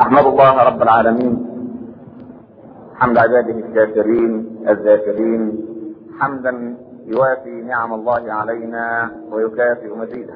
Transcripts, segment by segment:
احمد الله رب العالمين حمد عباده الشاكرين الذاكرين حمدا يوافي نعم الله علينا ويكافئ مزيده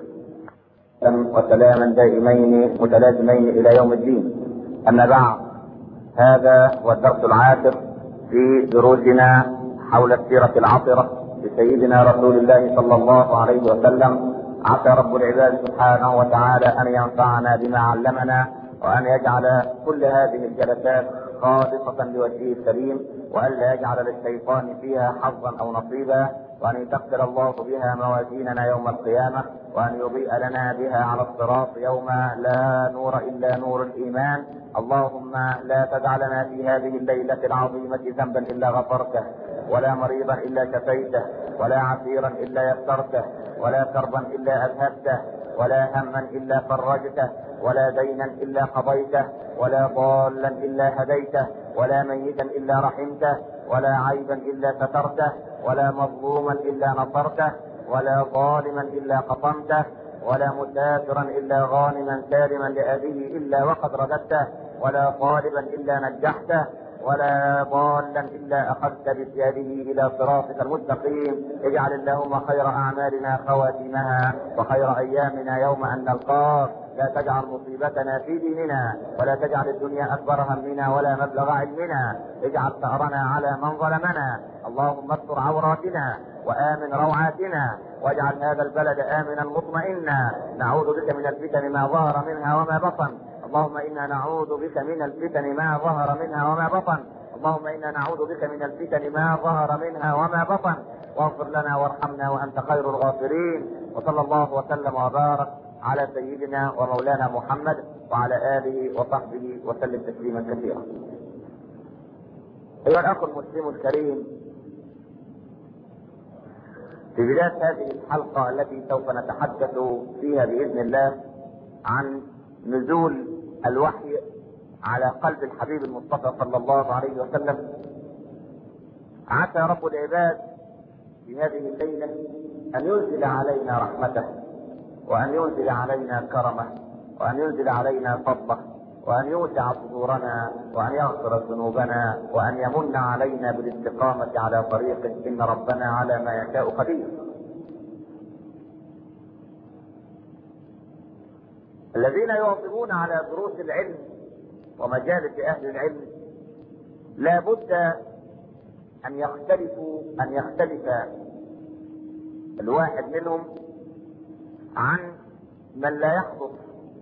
وسلاما دائمين متلازمين الى يوم الدين اما بعد هذا هو الدرس العاشر في دروسنا حول السيرة العطرة لسيدنا رسول الله صلى الله عليه وسلم عسى رب العباد سبحانه وتعالى ان ينفعنا بما علمنا وان يجعل كل هذه الجلسات خالصة لوجهه الكريم وأن لا يجعل للشيطان فيها حظا أو نصيبا وأن يكفر الله بها موازيننا يوم القيامة وأن يضيء لنا بها على الصراط يوم لا نور إلا نور الإيمان اللهم لا تدع لنا في هذه الليلة العظيمة ذنبا إلا غفرته ولا مريضا إلا شفيته ولا عسيرا إلا يسرته ولا كربا إلا أذهبته ولا هما إلا فرجته ولا دينا إلا قضيته ولا ضالا إلا هديته ولا ميتا إلا رحمته ولا عيبا إلا سترته ولا مظلوما إلا نصرته ولا ظالما إلا قطمته ولا مسافرا إلا غانما سالما لأبيه إلا وقد رددته ولا طالبا إلا نجحته ولا ضالا الا اخذت بثيابه الى صراطك المستقيم اجعل اللهم خير اعمالنا خواتمها وخير ايامنا يوم ان نلقاك لا تجعل مصيبتنا في ديننا ولا تجعل الدنيا اكبر همنا ولا مبلغ علمنا اجعل ثارنا على من ظلمنا اللهم استر عوراتنا وامن روعاتنا واجعل هذا البلد امنا مطمئنا نعوذ بك من الفتن ما ظهر منها وما بطن اللهم انا نعوذ بك من الفتن ما ظهر منها وما بطن اللهم انا نعوذ بك من الفتن ما ظهر منها وما بطن واغفر لنا وارحمنا وانت خير الغافرين وصلى الله وسلم وبارك على سيدنا ومولانا محمد وعلى اله وصحبه وسلم تسليما كثيرا. ايها الاخ المسلم الكريم في بدايه هذه الحلقه التي سوف نتحدث فيها باذن الله عن نزول الوحي على قلب الحبيب المصطفى صلى الله عليه وسلم عسى رب العباد في هذه الليله ان ينزل علينا رحمته وان ينزل علينا كرمه وان ينزل علينا فضله وان يوسع صدورنا وان يغفر ذنوبنا وان يمن علينا بالاستقامه على طريق ان ربنا على ما يشاء قدير الذين يواظبون على دروس العلم ومجالس اهل العلم لا بد ان يختلفوا ان يختلف الواحد منهم عن من لا يحضر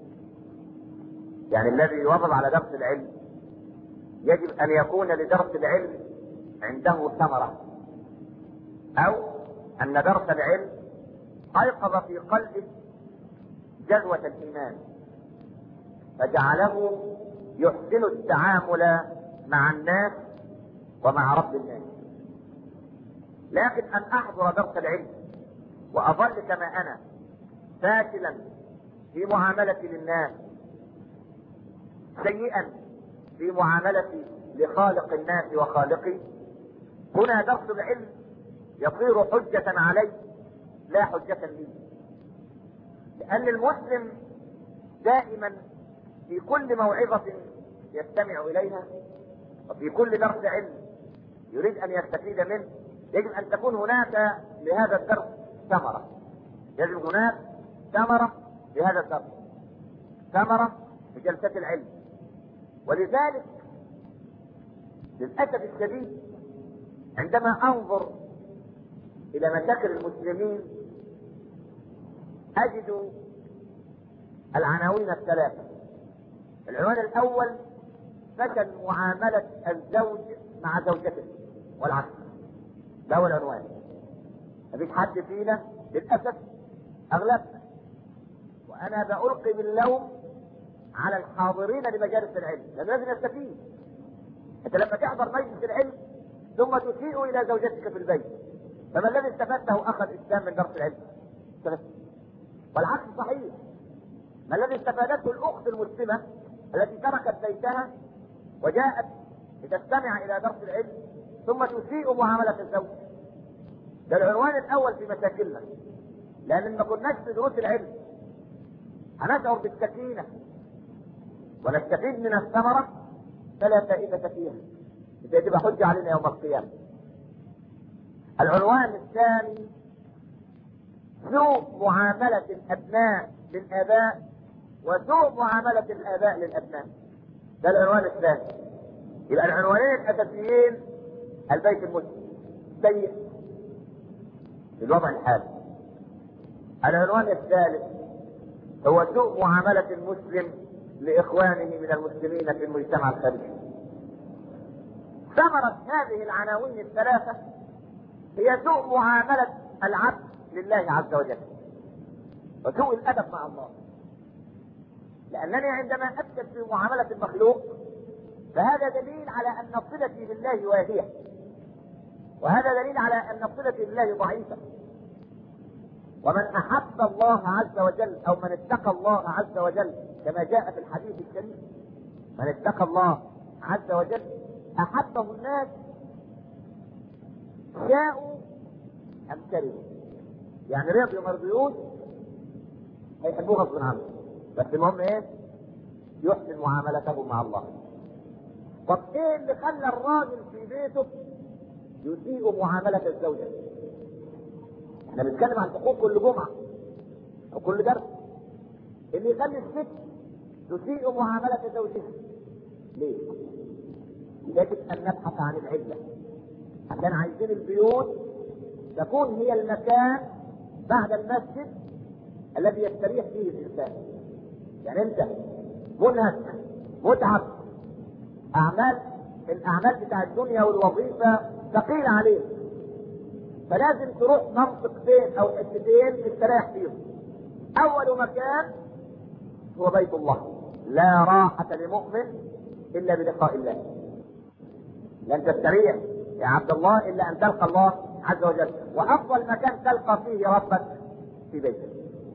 يعني الذي يواظب على درس العلم يجب ان يكون لدرس العلم عنده ثمرة او ان درس العلم ايقظ في قلبه جذوة الايمان فجعله يحسن التعامل مع الناس ومع رب الناس لكن ان احضر درس العلم واظل كما انا فاشلا في معاملتي للناس سيئا في معاملتي لخالق الناس وخالقي هنا درس العلم يصير حجة علي لا حجة لي لأن المسلم دائما في كل موعظة يستمع إليها وفي كل درس علم يريد أن يستفيد منه يجب أن تكون هناك لهذا الدرس ثمرة يجب هناك ثمرة لهذا الدرس ثمرة في جلسة العلم ولذلك للأسف الشديد عندما أنظر إلى مشاكل المسلمين أجد العناوين الثلاثة العنوان الأول فشل معاملة الزوج مع زوجته والعكس ده هو العنوان مفيش حد فينا للأسف أغلبنا وأنا بألقي باللوم على الحاضرين لمجالس العلم لأنه لازم يستفيد أنت لما تحضر مجلس العلم ثم تسيء إلى زوجتك في البيت فما الذي استفدته أخ الإسلام من درس العلم؟ والعكس صحيح ما الذي استفادته الأخت المسلمة التي تركت بيتها وجاءت لتستمع إلى درس العلم ثم تسيء معاملة الزوج ده العنوان الأول في مشاكلنا لأن ما كناش في دروس العلم هنشعر بالسكينة ونستفيد من الثمرة فلا فائدة فيها إذا تبقى حجة علينا يوم القيامة العنوان الثاني سوء معاملة الأبناء للآباء وسوء معاملة الآباء للأبناء ده العنوان الثاني يبقى العنوانين الأساسيين البيت المسلم سيء في الوضع الحالي العنوان الثالث هو سوء معاملة المسلم لإخوانه من المسلمين في المجتمع الخارجي ثمرة هذه العناوين الثلاثة هي سوء معاملة العبد لله عز وجل وسوء الأدب مع الله لأنني عندما أكتب في معاملة المخلوق فهذا دليل على أن صلتي بالله واهية وهذا دليل على أن صلتي بالله ضعيفة ومن أحب الله عز وجل أو من اتقى الله عز وجل كما جاء في الحديث الشريف من اتقى الله عز وجل أحبه الناس شاءوا أم كرهوا يعني رضيوا ما رضيوش هيحبوه غصب عنه بس المهم ايه؟ يحسن معاملته مع الله طب ايه اللي خلى الراجل في بيته يسيء معاملة الزوجة؟ احنا بنتكلم عن حقوق كل جمعة او كل درس اللي يخلي الست تسيء معاملة زوجها ليه؟ يجب ان نبحث عن العلة عشان عايزين البيوت تكون هي المكان بعد المسجد الذي يستريح فيه الانسان يعني انت منهك متعب اعمال الاعمال بتاع الدنيا والوظيفه ثقيله عليك فلازم تروح منطقتين او حتتين تستريح فيهم اول مكان هو بيت الله لا راحة لمؤمن الا بلقاء الله لن تستريح يا عبد الله الا ان تلقى الله عز وجل وافضل مكان تلقى فيه ربك في بيتك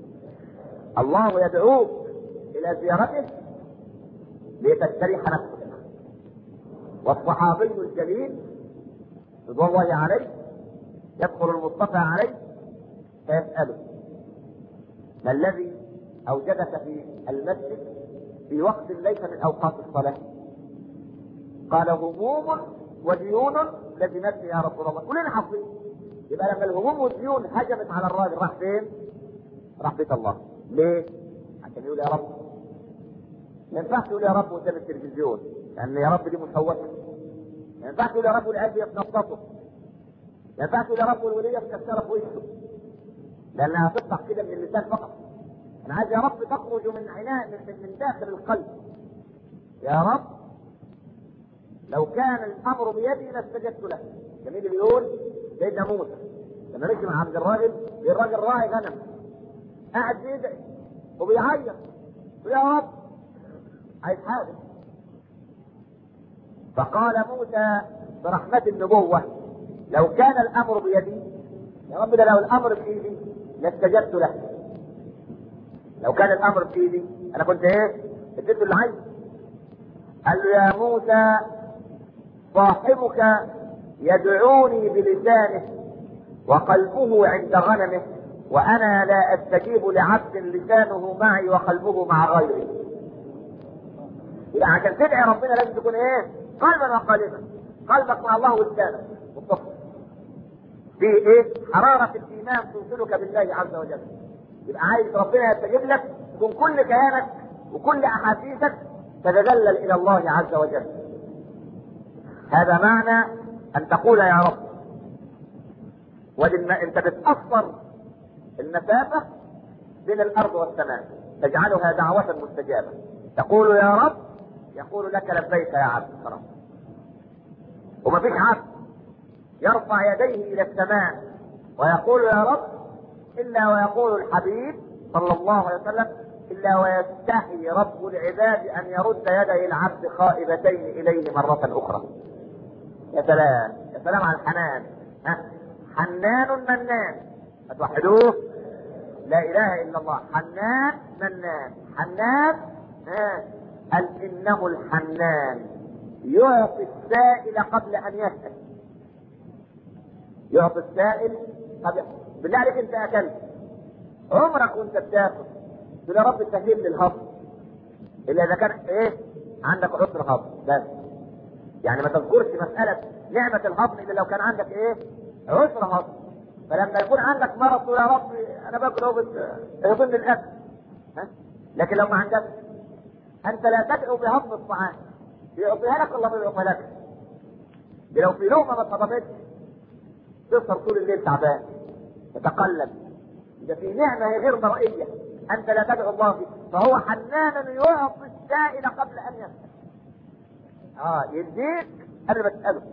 الله يدعوك الى زيارته لتستريح نفسك والصحابي الجليل رضوان الله عليه يدخل المصطفى عليه فيسأله ما الذي أوجدك في المسجد في وقت ليس من أوقات الصلاة قال هموم وديون لزمتني يا رسول الله كلنا حافظين يبقى لما الهموم والديون هجمت على الراجل راح فين؟ راح بيت الله ليه؟ عشان يقول يا رب ما ينفعش تقول يا رب قدام التلفزيون لان يا رب دي مشوشة ما ينفعش تقول يا رب والعيال بيتنططوا ما ينفعش تقول يا رب والولية مكسرة في وشه لانها هتطلع كده من اللسان فقط انا عايز يا رب تخرج من عناء من, من داخل القلب يا رب لو كان الامر بيدي لاستجبت له جميل بيقول سيدنا موسى لما مشي مع عبد الراجل الراجل راعي غنم قاعد بيدعي وبيعيط يا رب عايز حاجه فقال موسى برحمة النبوة لو كان الأمر بيدي يا رب ده لو الأمر بإيدي لاستجبت له لو كان الأمر بإيدي أنا كنت إيه؟ اديته اللي عايزه قال له يا موسى صاحبك يدعوني بلسانه وقلبه عند غنمه وانا لا استجيب لعبد لسانه معي وقلبه مع غيري يعني عشان تدعي ربنا لازم تكون ايه قلبا وقالبا قلبك مع الله ولسانك والصفر في ايه حرارة الايمان توصلك بالله عز وجل يبقى عايز ربنا يستجيب لك يكون كل كيانك وكل احاسيسك تتذلل الى الله عز وجل هذا معنى ان تقول يا رب ودي انت بتأثر المسافة بين الارض والسماء تجعلها دعوة مستجابة تقول يا رب يقول لك لبيك يا عبد خلاص وما فيش عبد يرفع يديه الى السماء ويقول يا رب الا ويقول الحبيب صلى الله عليه وسلم الا ويستحي رب العباد ان يرد يدي العبد خائبتين اليه مرة اخرى يا سلام يا سلام على الحنان ها حنان منان هتوحدوه لا اله الا الله حنان منان حنان ها قال انه الحنان يعطي السائل قبل ان يسأل يعطي السائل قبل بالله عليك انت اكلت عمرك وانت بتاكل تقول يا رب سهل لي الهضم الا اذا كان ايه عندك عسر هضم بس يعني ما تذكرش مساله نعمه الهضم الا لو كان عندك ايه عسر هضم فلما يكون عندك مرض تقول يا رب انا باكل اهو يظن الاكل ها لكن لو ما عندك انت لا تدعو بهضم الطعام يعطيها لك ولا ما يعطيها لك دي لو في لقمه ما اتهضمتش تسهر طول الليل تعبان تتقلب ده في نعمه غير مرئيه انت لا تدعو الله فيه فهو حنان يعطي السائل قبل ان يسال اه يديك قبل ما تساله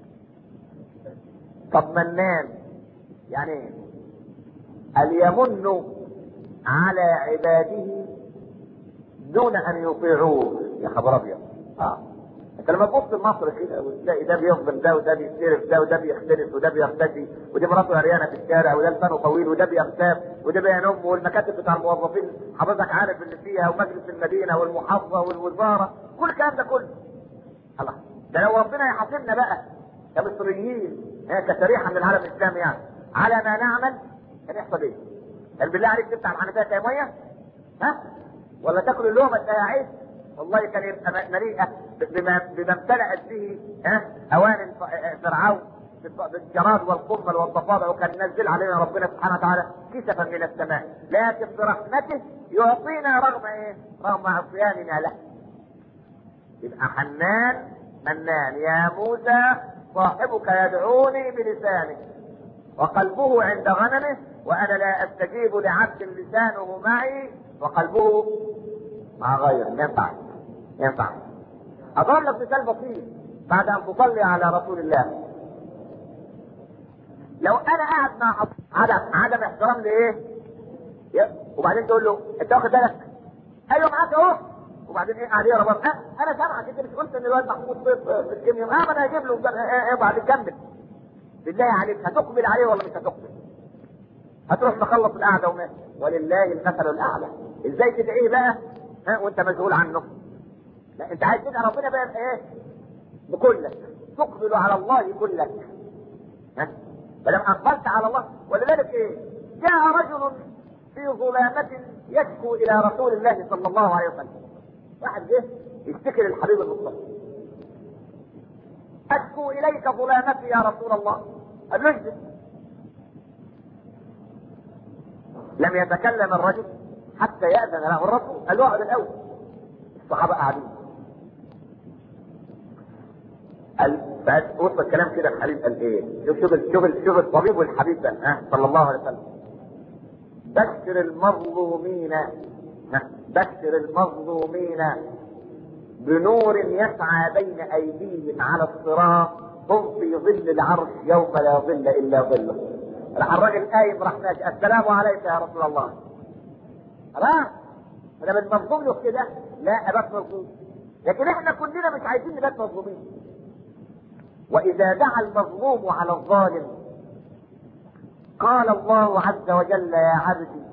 طب منان يعني ايه؟ هل يمن على عباده دون ان يطيعوه يا خبر ابيض اه انت لما تبص لمصر كده وتلاقي ده بيظلم ده وده بيستلف ده وده بيختلف وده بيرتدي ودي مراته عريانه في الشارع وده لسانه طويل وده بيغتاب وده بينم والمكاتب بتاع الموظفين حضرتك عارف اللي فيها ومجلس المدينه والمحافظه والوزاره كل الكلام ده كله الله ده لو ربنا يحاسبنا بقى كمصريين هي كشريحه من العالم الاسلامي يعني على ما نعمل كان يحصل ايه؟ هل بالله عليك تفتح الحنفيه تلاقي ميه؟ ها؟ ولا تاكل اللقمه تلاقي عيش؟ والله كان يبقى مليئه بما بما امتلأت به ها اوان فرعون بالجراد والقمل والضفادع وكان ينزل علينا ربنا سبحانه وتعالى كسفا من السماء لكن برحمته يعطينا رغم ايه؟ رغم عصياننا له يبقى حنان منان يا موسى صاحبك يدعوني بلسانه وقلبه عند غنمه وانا لا استجيب لعبد لسانه معي وقلبه مع غيره ينفع ينفع اضرب لك مثال بسيط بعد ان تصلي على رسول الله لو انا قاعد مع عدم عدم احترام لايه؟ وبعدين تقول له انت واخد بالك؟ ايوه معاك اهو وبعدين ايه قاعد يقرا برضه انا سامعك انت مش قلت ان الواد محمود صيف في الكيمياء اه ما انا هجيب له ايه وبعدين كمل بالله عليك هتقبل عليه ولا مش هتقبل؟ هتروح مخلص القعده وماشي ولله المثل الاعلى ازاي تدعيه بقى ها وانت مسؤول عنه لا انت عايز تدعي ربنا بقى ايه بكلك تقبل على الله كلك ها فلما اقبلت على الله ولذلك ايه جاء رجل في ظلامة يشكو الى رسول الله صلى الله عليه وسلم واحد جه يشتكي للحبيب المصطفى اشكو اليك ظلامتي يا رسول الله قال له اجلس لم يتكلم الرجل حتى يأذن له الرسول قال له اقعد الاول الصحابة قاعدين قال وسط الكلام كده الحبيب قال ايه؟ شوف شوف شوف شوف الطبيب والحبيب ده ها صلى الله عليه وسلم بشر المظلومين ها بشر المظلومين بنور يسعى بين ايديهم على الصراط هم في ظل العرش يوم لا ظل الا ظله راح الراجل قايم راح ماشي السلام عليك يا رسول الله خلاص انا بنمظلوم له كده لا ابات مظلوم لكن احنا كلنا مش عايزين نبات مظلومين واذا دعا المظلوم على الظالم قال الله عز وجل يا عبدي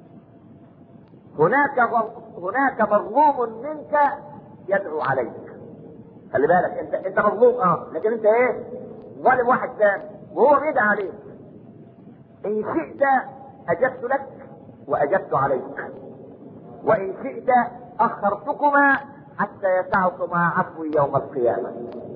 هناك هناك مظلوم منك يدعو عليك خلي بالك انت انت مظلوم اه لكن انت ايه ظالم واحد ثاني وهو بيدعي عليك ان شئت اجبت لك واجبت عليك وان شئت اخرتكما حتى يسعكما عفوي يوم القيامه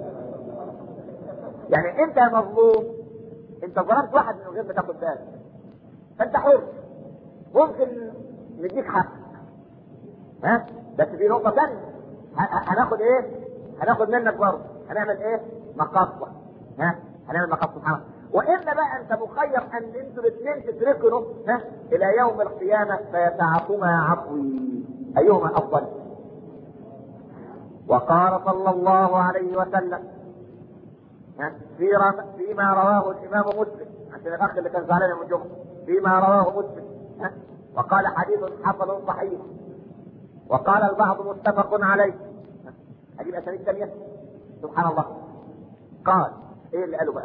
يعني انت يا مظلوم انت ظلمت واحد من غير ما تاخد بالك فانت حر ممكن نديك حق ها بس في نقطه ثانيه هناخد ايه هناخد منك برضه هنعمل ايه مقاصه ها هنعمل مقاصه سبحانه واما بقى انت مخير ان انتوا الاثنين تتركنوا ها الى يوم القيامه فيتعاطما عفوي ايهما افضل وقال صلى الله عليه وسلم في فيما رواه الامام مسلم عشان الاخ اللي كان زعلان يوم الجمعه فيما رواه مسلم وقال حديث حسن صحيح وقال البعض متفق عليه اجيب اسانيد ثانيه سبحان الله قال ايه اللي قاله بقى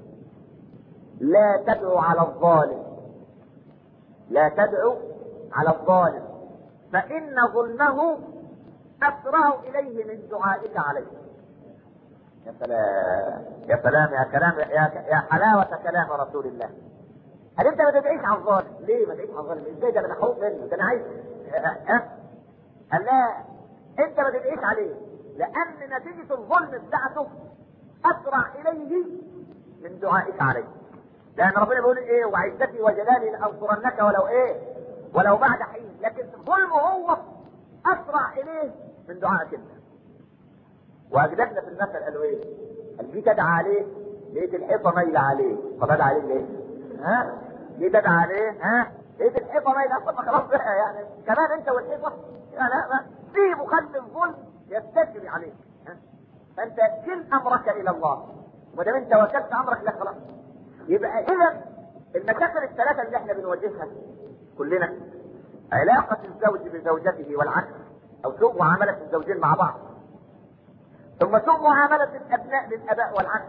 لا تدعو على الظالم لا تدعو على الظالم فإن ظلمه أسرع إليه من دعائك عليه يا سلام يا سلام يا كلام يا, يا حلاوة كلام رسول الله هل انت ما تدعيش على الظالم؟ ليه ما تدعيش على الظالم؟ ازاي ده انا خوف منه؟ ده انا عايز أه؟ أه؟ قال لا انت ما تدعيش عليه لان نتيجه الظلم بتاعته اسرع اليه من دعائك عليه لان ربنا بيقول ايه وعزتي وجلالي لانصرنك ولو ايه ولو بعد حين لكن ظلمه هو اسرع اليه من دعائك انت واجدادنا في المثل قالوا ايه؟ قال جيت ادعى عليه لقيت الحيطه مايله عليه طب ادعى عليه ليه؟ ها؟ جيت ادعى عليه ها؟ لقيت الحيطه مايله طب خلاص بقى يعني كمان انت والحيطه لا لا ما سيبه خلي الظلم يستجري عليك ها؟ فانت كل امرك الى الله وما دام انت وكلت امرك لا خلاص يبقى اذا المشاكل الثلاثه اللي احنا بنواجهها كلنا علاقه الزوج بزوجته والعكس او سوء معامله الزوجين مع بعض ثم سوء معاملة الأبناء للآباء والعكس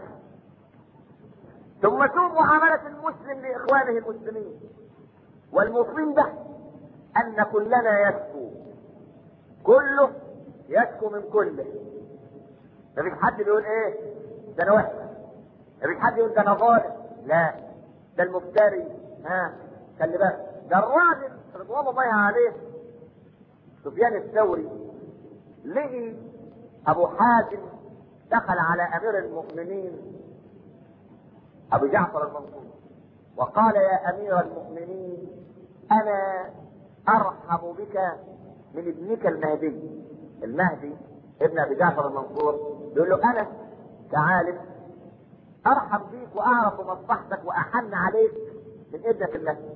ثم سوء معاملة المسلم لإخوانه المسلمين والمصيبة أن كلنا يشكو كله يشكو من كله مفيش حد بيقول ايه ده انا وحش مفيش حد يقول ده انا ظالم لا ده المفتري ها خلي بالك ده الراجل رضوان الله عليه سفيان الثوري لقي ابو حاتم دخل على امير المؤمنين ابو جعفر المنصور وقال يا امير المؤمنين انا ارحب بك من ابنك المهدي المهدي ابن ابي جعفر المنصور يقول له انا كعالم ارحب بيك واعرف مصلحتك واحن عليك من ابنك المهدي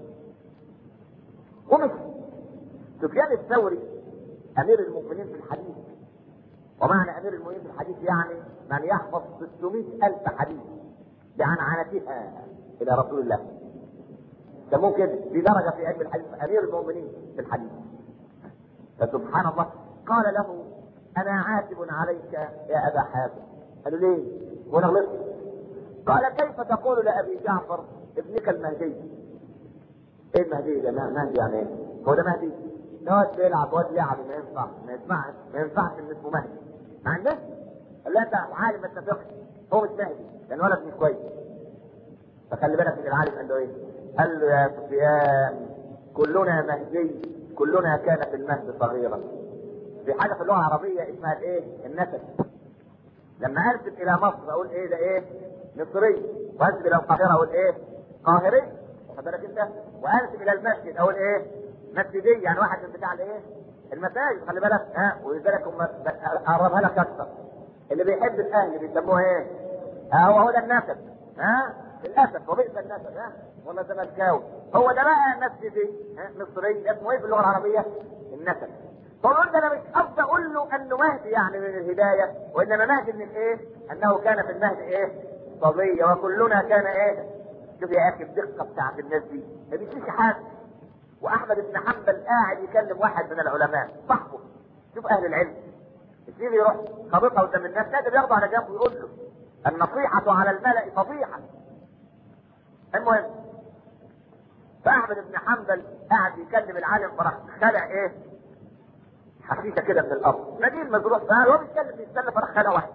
ومشي سفيان الثوري امير المؤمنين في الحديث ومعنى امير المؤمنين في الحديث يعني من يحفظ 600 الف حديث بعنعنتها الى رسول الله ده ممكن في درجه في علم الحديث امير المؤمنين في الحديث فسبحان الله قال له انا عاتب عليك يا ابا حاتم قال له ليه؟ وانا غلطت قال كيف تقول لابي جعفر ابنك المهدي ايه المهدي ده مهدي يعني ايه؟ هو ده مهدي؟ ده واد بيلعب واد لعب ما ينفع ما ينفعش ما ينفعش ان اسمه مهدي ما عندك قال لا انت عالم انت فقه هو مش مهدي لان ولد مش كويس فخلي بالك من العالم قال له ايه؟ قال له يا سفيان كلنا مهدي كلنا كان في المهد صغيرا في حاجه في اللغه العربيه اسمها الايه؟ النسب لما انسب الى مصر اقول ايه ده ايه؟ مصري وانسب الى القاهره اقول ايه؟ قاهري واخد بالك انت؟ وانسب الى المسجد اقول ايه؟ مسجدي يعني واحد من بتاع الايه؟ المساجد خلي بالك ها ولذلك هم اقربها لك اكثر اللي بيحب الاهل بيسموه ايه؟ ها هو هو ده النسب ها للاسف وبئس النسب ها والله زملكاوي هو ده بقى مسجدي ها مصري اسمه ايه في اللغه العربيه؟ النسب فقلت انا مش قصدي اقول له انه مهدي يعني من الهدايه وانما مهدي من الايه؟ انه كان في المهد ايه؟ صبيه وكلنا كان ايه؟ شوف يا اخي الدقه بتاعت الناس دي ما بيشيش حاجه واحمد بن حنبل قاعد يكلم واحد من العلماء صاحبه شوف اهل العلم يصير يروح خابطها قدام الناس لا ده بياخده على جنب ويقول له النصيحة على الملأ فضيحة المهم فاحمد بن حنبل قاعد يكلم العالم فراح خلع ايه حشيشه كده من الارض نجيل مزروع فقال هو بيتكلم بيستنى فراح خلع واحد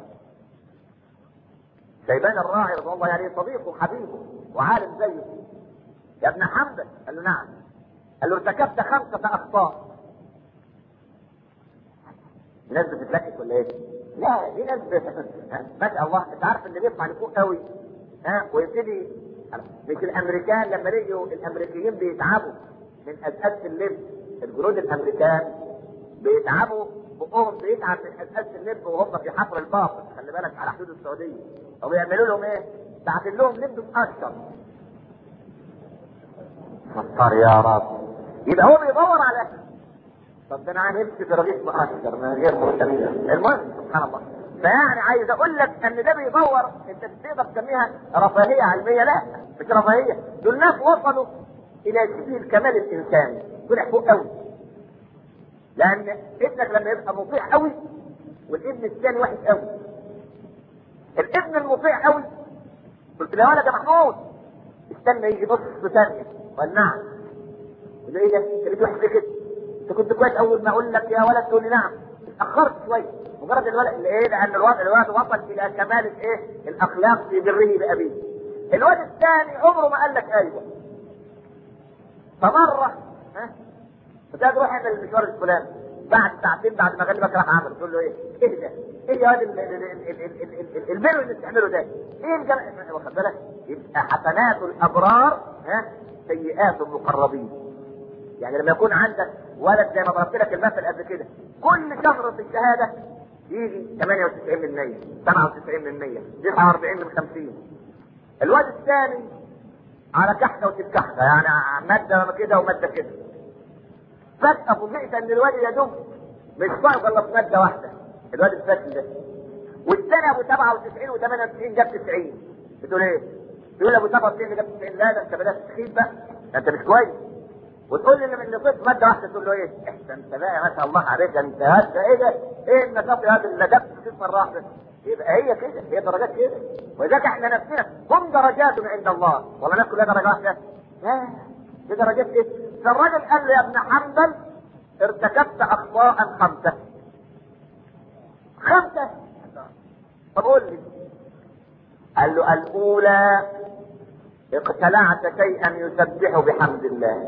شيبان الراعي رضي الله عليه صديقه وحبيبه وعالم زيه يا ابن حنبل قال له نعم قال له ارتكبت خمسة أخطاء الناس بتتلكك ولا ايه؟ لا دي ناس ما شاء الله انت عارف اللي بيطلع لفوق قوي ها ويبتدي مش الامريكان لما لقيوا الامريكيين بيتعبوا من ازازه اللب الجنود الامريكان بيتعبوا بقهم بيتعب من ازازه اللب وهم في حفر الباطن خلي بالك على حدود السعوديه وبيعملوا لهم ايه؟ بعتين لهم لب مقشر ستار يا رب يبقى هو بيدور على طب ده انا نفسي في رغيف مقشر من غير مرتبيه المهم سبحان الله فيعني عايز اقول لك ان ده بيدور انت تقدر تسميها رفاهيه علميه لا مش رفاهيه دول ناس وصلوا الى شبه الكمال الانساني طلع فوق قوي لان ابنك لما يبقى مطيع قوي والابن الثاني وحش قوي الابن المطيع قوي قلت له يا ولد يا محمود استنى يجي نص ثانيه قال نعم قلت له ايه ده؟ انت وحش كده انت كنت كويس اول ما اقول لك يا ولد تقول لي نعم اتاخرت شويه مجرد الولد ايه لان الوضع الولد وصل الى كمال الايه الاخلاق في بره بابيه الواد الثاني عمره ما قال لك ايوه فمره ها فده تروح اعمل المشوار الفلاني بعد ساعتين بعد ما غلبك راح عمل تقول له ايه؟ ايه ده؟ ايه يا واد ال- ال- ال- ال- ال- ال- ال- البر اللي بتعمله ده؟ ايه الجل... واخد بالك؟ يبقى حسنات الابرار ها سيئات المقربين. يعني لما يكون عندك ولد زي ما ضربت لك المثل قبل كده كل شهر في الشهاده يجي 98 من 100 97 من 100 49 من 50 الواد الثاني على كحكه وتتكحكه يعني ماده كده وماده كده فجأة فوجئت ان الواد يا دوب مش صعب الا في مادة واحدة الواد الذكي ده والثاني ابو 97 و98 جاب 90 بتقول ايه؟ تقول ابو 97 جاب 90 لا ده انت بدات تخيب بقى ده انت مش كويس وتقول لي اللي نصيب مادة واحدة تقول له ايه؟ احسن انت بقى ما شاء الله عليك انت هذا ايه ده؟ ايه النشاط هذا اللي جبت ست مرة واحدة؟ يبقى هي كده هي درجات كده ولذلك احنا نفسنا هم درجات عند الله ولا الناس كلها درجة واحدة؟ لا دي درجات ايه؟ فالراجل قال له يا ابن حنبل ارتكبت اخطاء خمسة خمسة طب قول لي قال له الاولى اقتلعت شيئا يسبح بحمد الله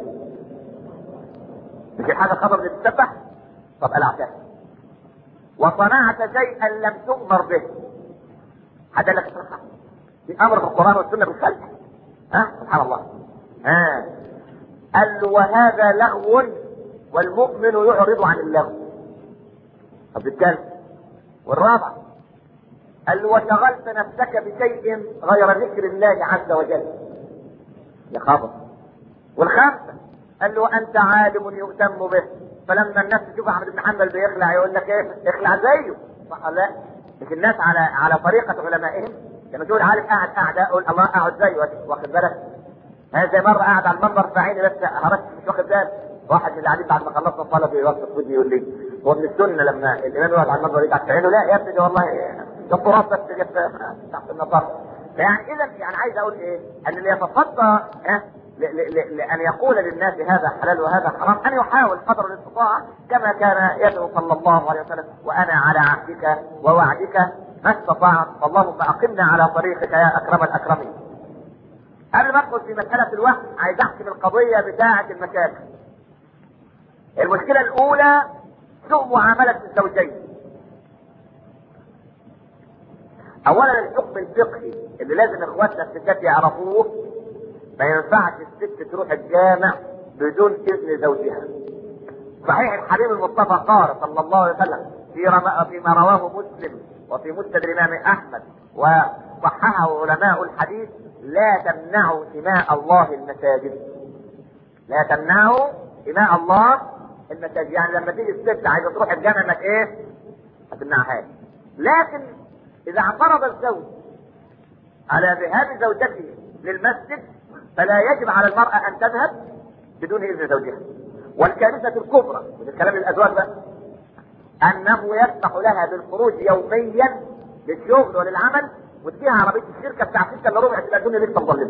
مش حاجة خطر اللي تسبح طب قلعتها وصنعت شيئا لم تؤمر به هذا لك صحة في امر في القرآن والسنة بالخلق ها سبحان الله ها قال له وهذا لغو والمؤمن يعرض عن اللغو طب بالكلم والرابع قال له وشغلت نفسك بشيء غير ذكر الله عز وجل يا خبر والخامسه قال له وانت عالم يؤتم به فلما الناس تشوف احمد بن حنبل بيخلع يقول لك ايه اخلع زيه صح ولا لا مش الناس على على طريقه علمائهم لما تقول عالم قاعد قاعده اقول الله اقعد زيه واخد بالك هذا مرة قاعد على المنبر فعيني بس هركت مش واخد بالي واحد من اللي قاعدين بعد ما خلصنا الصلاة بيوقف ودي يقول لي هو من السنة لما الإمام يقعد على المنبر يقعد في عينه لا يا ابني ده والله ده التراب بس جت تحت النظر يعني إذا يعني عايز أقول إيه؟ أن اللي يتصدى ها ل- ل- ل- لأن يقول للناس هذا حلال وهذا حرام أن يحاول قدر الاستطاعة كما كان يدعو صلى الله عليه وسلم وأنا على عهدك ووعدك ما استطعت اللهم أقمنا على طريقك يا أكرم الأكرمين قبل ما ادخل في مسألة الوحي عايز احكم القضية بتاعة المشاكل. المشكلة الأولى سوء معاملة الزوجين. أولا الحكم الفقهي اللي لازم إخواتنا الستات يعرفوه ما ينفعش الست تروح الجامع بدون إذن زوجها. صحيح الحبيب المصطفى قال صلى الله عليه وسلم في رما فيما رواه مسلم وفي مسند الإمام أحمد وصححه علماء الحديث لا تمنعوا إماء الله المساجد لا تمنعوا إماء الله المساجد يعني لما تيجي الست عايزة تروح الجامع انك ايه ما تمنعهاش لكن إذا اعترض الزوج على ذهاب زوجته للمسجد فلا يجب على المرأة أن تذهب بدون إذن زوجها والكارثة الكبرى من الكلام الأزواج بقى أنه يسمح لها بالخروج يوميا للشغل وللعمل وتجيها عربيه الشركه بتاع 6 الا ربع تبقى الدنيا لسه مظلمه.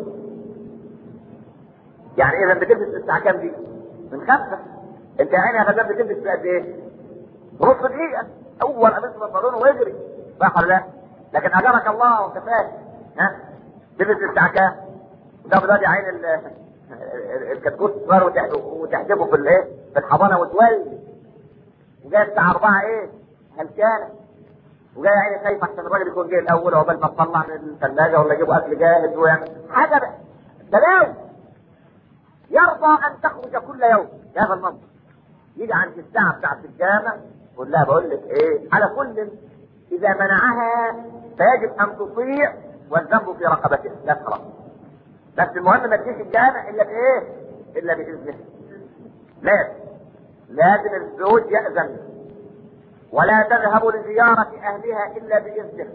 يعني اذا بتلبس الساعه كام دي؟ من خمسه. انت يا عيني يا غزال بتلبس في قد ايه؟ نص دقيقه اول قميص بنطلون واجري صح ولا لا؟ لكن اجرك الله وانت فاهم ها؟ تلبس الساعه كام؟ وده دلوقتي عين ال- ال- الكتكوت صغير وتح- وتحدفه في الايه؟ في الحضانه وتولي. وجاي الساعه 4 ايه؟ هلكانه. وجاي عيني خايف عشان الراجل يكون جاي الاول عقبال ما تطلع من الثلاجه ولا يجيبوا اكل جاهز ويعمل حاجه بقى بلاوي يرضى ان تخرج كل يوم بهذا المنطق يجي عند الساعه بتاعت الجامع يقول لها بقول لك ايه على كل اذا منعها فيجب ان تطيع والذنب في رقبتها لا خلاص بس المهم ما تجيش الجامع الا بايه؟ الا باذنه لازم لازم الزوج يأذن ولا تذهب لزيارة أهلها إلا بإذنه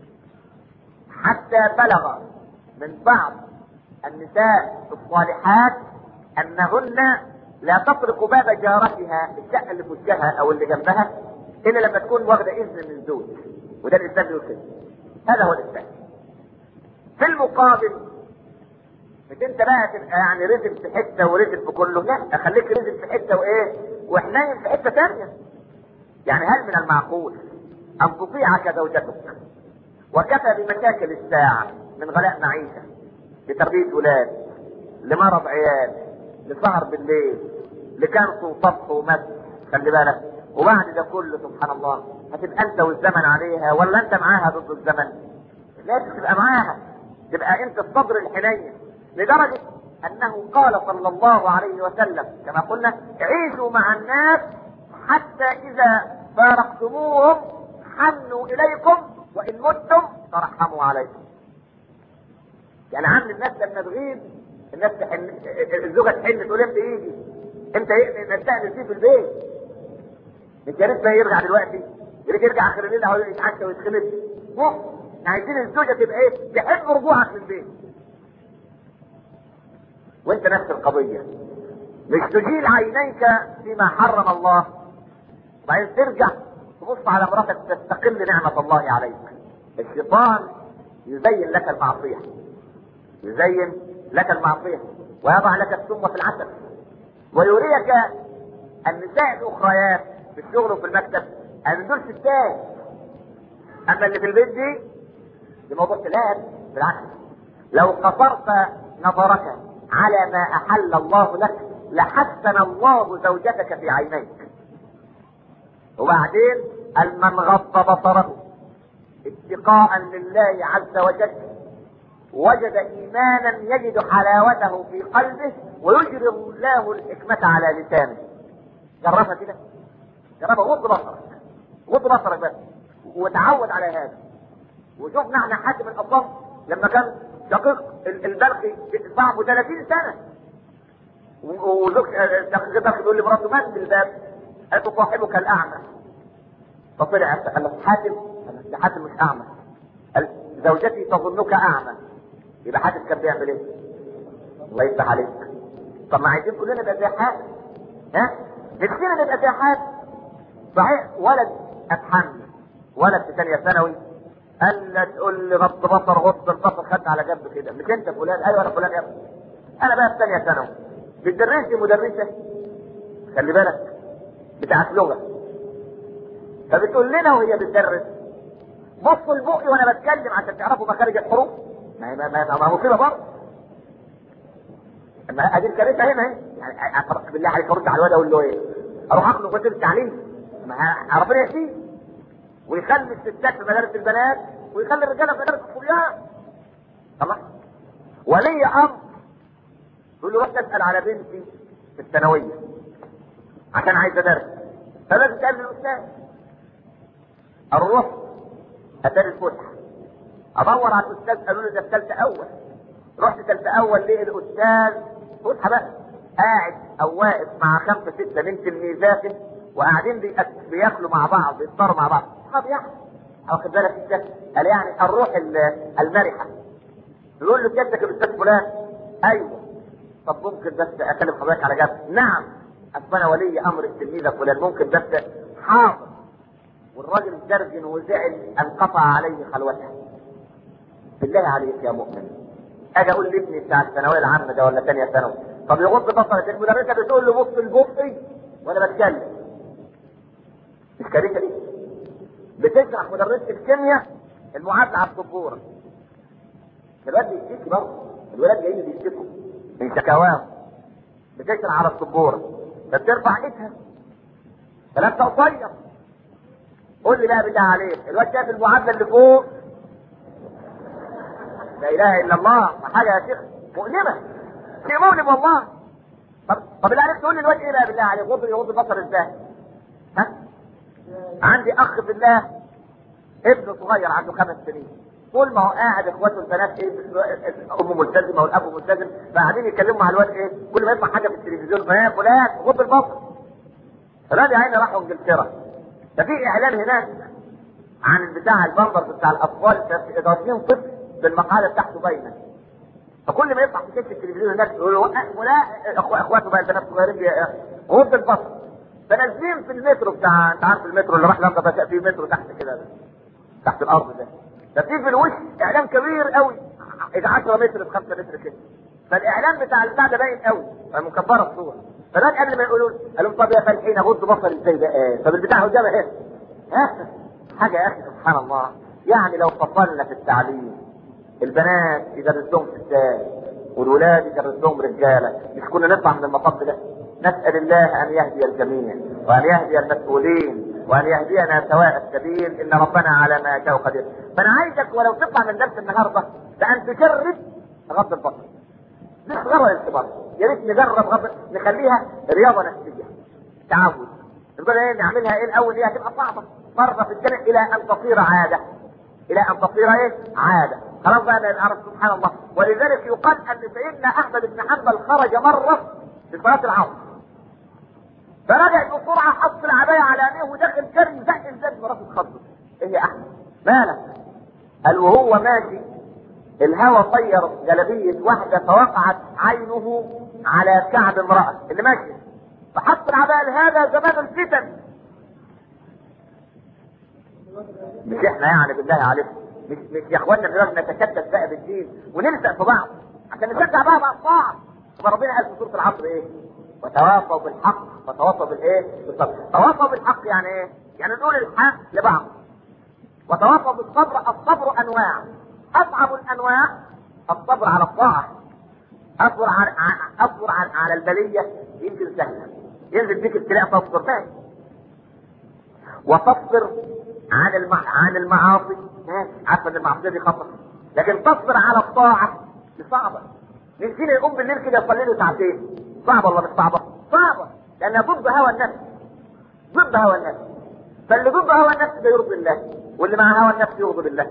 حتى بلغ من بعض النساء الصالحات أنهن لا تطرق باب جارتها الشقة اللي في وجهها أو اللي جنبها إلا لما تكون واخدة إذن من الزوج وده الإسلام بيقول كده هذا هو الإسلام في المقابل مش انت بقى تبقى يعني رزق في حته ورزق في كله لا خليك رزق في حته وايه وحنين في حته ثانيه يعني هل من المعقول ان تطيعك زوجتك وكفى بمشاكل الساعة من غلاء معيشة لتربية ولاد لمرض عيال لسهر بالليل لكنس وطبخ ومس خلي بالك وبعد ده كله سبحان الله هتبقى انت والزمن عليها ولا انت معاها ضد الزمن لازم تبقى معاها تبقى انت الصدر الحنين لدرجة انه قال صلى الله عليه وسلم كما قلنا عيشوا مع الناس حتى اذا فارقتموهم حنوا اليكم وان متم ترحموا عليكم يعني عند الناس لما تغيب الناس تحن الزوجه تحن تقول امتى يجي امتى نستأنس فيه في البيت انت يا ريت ما يرجع دلوقتي يا ريت يرجع اخر الليل او يتعشى ويتخلص عايزين الزوجه تبقى ايه تحب رجوعك للبيت وانت نفس القضيه مش تجيل عينيك فيما حرم الله وبعدين ترجع تبص على مراتك تستقل نعمه الله عليك الشيطان يزين لك المعصيه يزين لك المعصيه ويضع لك السم في العسل ويريك النساء الاخريات في الشغل وفي المكتب ان دول ستات اما اللي في البيت دي دي موضوع كلام بالعكس لو قصرت نظرك على ما احل الله لك لحسن الله زوجتك في عينيك وبعدين من غض بصره اتقاء لله عز وجل وجد ايمانا يجد حلاوته في قلبه ويجري الله الحكمة على لسانه جربها كده جربها غض بصرك غض بصرك بس وتعود على هذا وشوفنا احنا حاتم الاصم لما كان شقيق البلخي صاحبه 30 سنه وزوج شقيق البلخي بيقول لمراته من بالباب؟ قالت له صاحبك الاعمى فطلع قال له حاتم قال حاتم مش اعمى قال زوجتي تظنك اعمى يبقى حاتم كان بيعمل ايه؟ الله يفتح عليك طب ما عايزين كلنا نبقى زي حاتم ها؟ نفسنا نبقى زي حاتم صحيح ولد اتحمل ولد في ثانيه ثانوي قال لا تقول لي غض بصر غض البصر خدنا على جنب كده مش انت فلان ايوه انا فلان يا ابني انا بقى في ثانيه ثانوي بتدرسي مدرسه خلي بالك بتاعت لغه فبتقول لنا وهي بتدرس بصوا لبقي وانا بتكلم عشان تعرفوا مخارج الحروف ما ما ما, ما مصيبه برضه ما ادي الكارثه هنا اهي يعني أقرأ بالله عليك ارد على الواد اقول له ايه؟ اروح اخلق وزير التعليم ما ربنا يهديه ويخلي الستات في مدارس البنات ويخلي الرجاله في مدارس الصبيان الله ولي امر يقول له رحت اسال على بنتي في الثانويه عشان عايز ادرس فلازم تقابل الاستاذ اروح اتاري الفسحه ادور على الاستاذ قالوا لي ده في ثالثه اول رحت ثالثه اول ليه الاستاذ فسحه بقى قاعد او واقف مع خمسه سته من تلميذاته وقاعدين بياكلوا مع بعض بيفطروا مع بعض اصحاب يعني واخد بالك انت قال يعني الروح المرحه يقول له جدك الاستاذ فلان ايوه طب ممكن بس اكلم حضرتك على جنب نعم اصل انا ولي امر التلميذه فلان ممكن بس حاضر والراجل زرجن وزعل انقطع عليه خلوته بالله عليك يا مؤمن اجي اقول لابني بتاع الثانويه العامه ده ولا ثانيه ثانوي طب يغض بصرك المدرسه بتقول له بص لبقي وانا بتكلم مش كارثه دي بتشرح مدرسه الكيمياء المعادله على السبوره الولاد بيشتكي برضه الولاد جايين بيشتكوا من شكاواهم بتشرح على السبوره فبترفع ايدها كلام ده قصير قول لي بقى بالله عليك الواد شايف المعادله اللي فوق لا اله الا الله حاجه يا شيخ مؤلمه شيء مؤلم والله طب طب بالله عليك تقول لي الواد ايه بقى بالله عليك غض يغض البصر ازاي؟ ها؟ عندي اخ في الله ابن صغير عنده خمس سنين طول ما هو قاعد اخواته البنات ايه امه ملتزمه والاب ملتزم فقاعدين يتكلموا مع الواد ايه كل ما يسمع حاجه في التلفزيون فيا فلان غض البصر فلان يا عيني راحوا انجلترا ففي اعلان هناك عن البتاع البامبرز بتاع الاطفال اضافيين طفل بالمقاله بتاعته باينه فكل ما يطلع في شاشه التلفزيون هناك يقولوا ولا اخواته بقى البنات الصغيرين غض البصر فنازلين في المترو بتاع انت عارف المترو اللي راح لندن بقى في مترو تحت كده تحت الارض ده ففي في الوش اعلان كبير قوي اذا 10 متر في 5 متر كده فالاعلان بتاع البتاع ده باين قوي مكبره الصوره فالناس قبل ما يقولوا قالوا طب يا فالحين اغض بصري ازاي بقى طب البتاع قدامي اهي ها حاجه يا اخي سبحان الله يعني لو فصلنا في التعليم البنات يدرس لهم ستات والولاد يدرس لهم رجاله مش كنا نطلع من المطب ده نسأل الله أن يهدي الجميع وأن يهدي المسؤولين وأن يهدينا سواء السبيل إن ربنا على ما يشاء قدير فأنا عايزك ولو تطلع من درس النهاردة بأن تجرب غض البصر نصغر الكبار يا ريت نجرب غض نخليها رياضة نفسية تعود نقول ايه نعملها ايه الاول هي هتبقى صعبة مرة في السنة إلى أن تصير عادة إلى أن تصير ايه عادة خلاص بقى نعرف سبحان الله ولذلك يقال أن سيدنا أحمد بن حنبل خرج مرة في صلاة العصر فرجع بسرعة حط العباية على عينيه ودخل جري زق الزاد مراته اتخضت ايه يا احمد مالك قال وهو ماشي الهوى طير جلبية واحدة فوقعت عينه على كعب امرأة اللي ماشي فحط العباية هذا زمان الفتن مش احنا يعني بالله عليكم مش مش يا اخوانا لازم نتشتت بقى بالدين ونلزق في بعض عشان نشجع بعض على الطاعة فربنا قال في سورة العصر ايه؟ وتواصوا بالحق وتواصوا بالايه؟ بالصبر. تواصوا بالحق يعني ايه؟ يعني نقول الحق لبعض. وتواصوا بالصبر، الصبر انواع. اصعب الانواع الصبر على الطاعه. اصبر على اصبر على, على البليه يمكن سهله. ينزل بيك ابتلاء تصبر ماشي. وتصبر عن المع... عن المعاصي ماشي عارفه ان المعصيه دي خطر. لكن تصبر على الطاعه دي صعبه. مين فينا يقوم بالليل كده يصلي له ساعتين؟ صعبة ولا مش صعبة؟ صعبة لأنها ضد هوى النفس ضد هوى النفس فاللي ضد هوى النفس ده يرضي الله واللي مع هوى النفس يغضب الله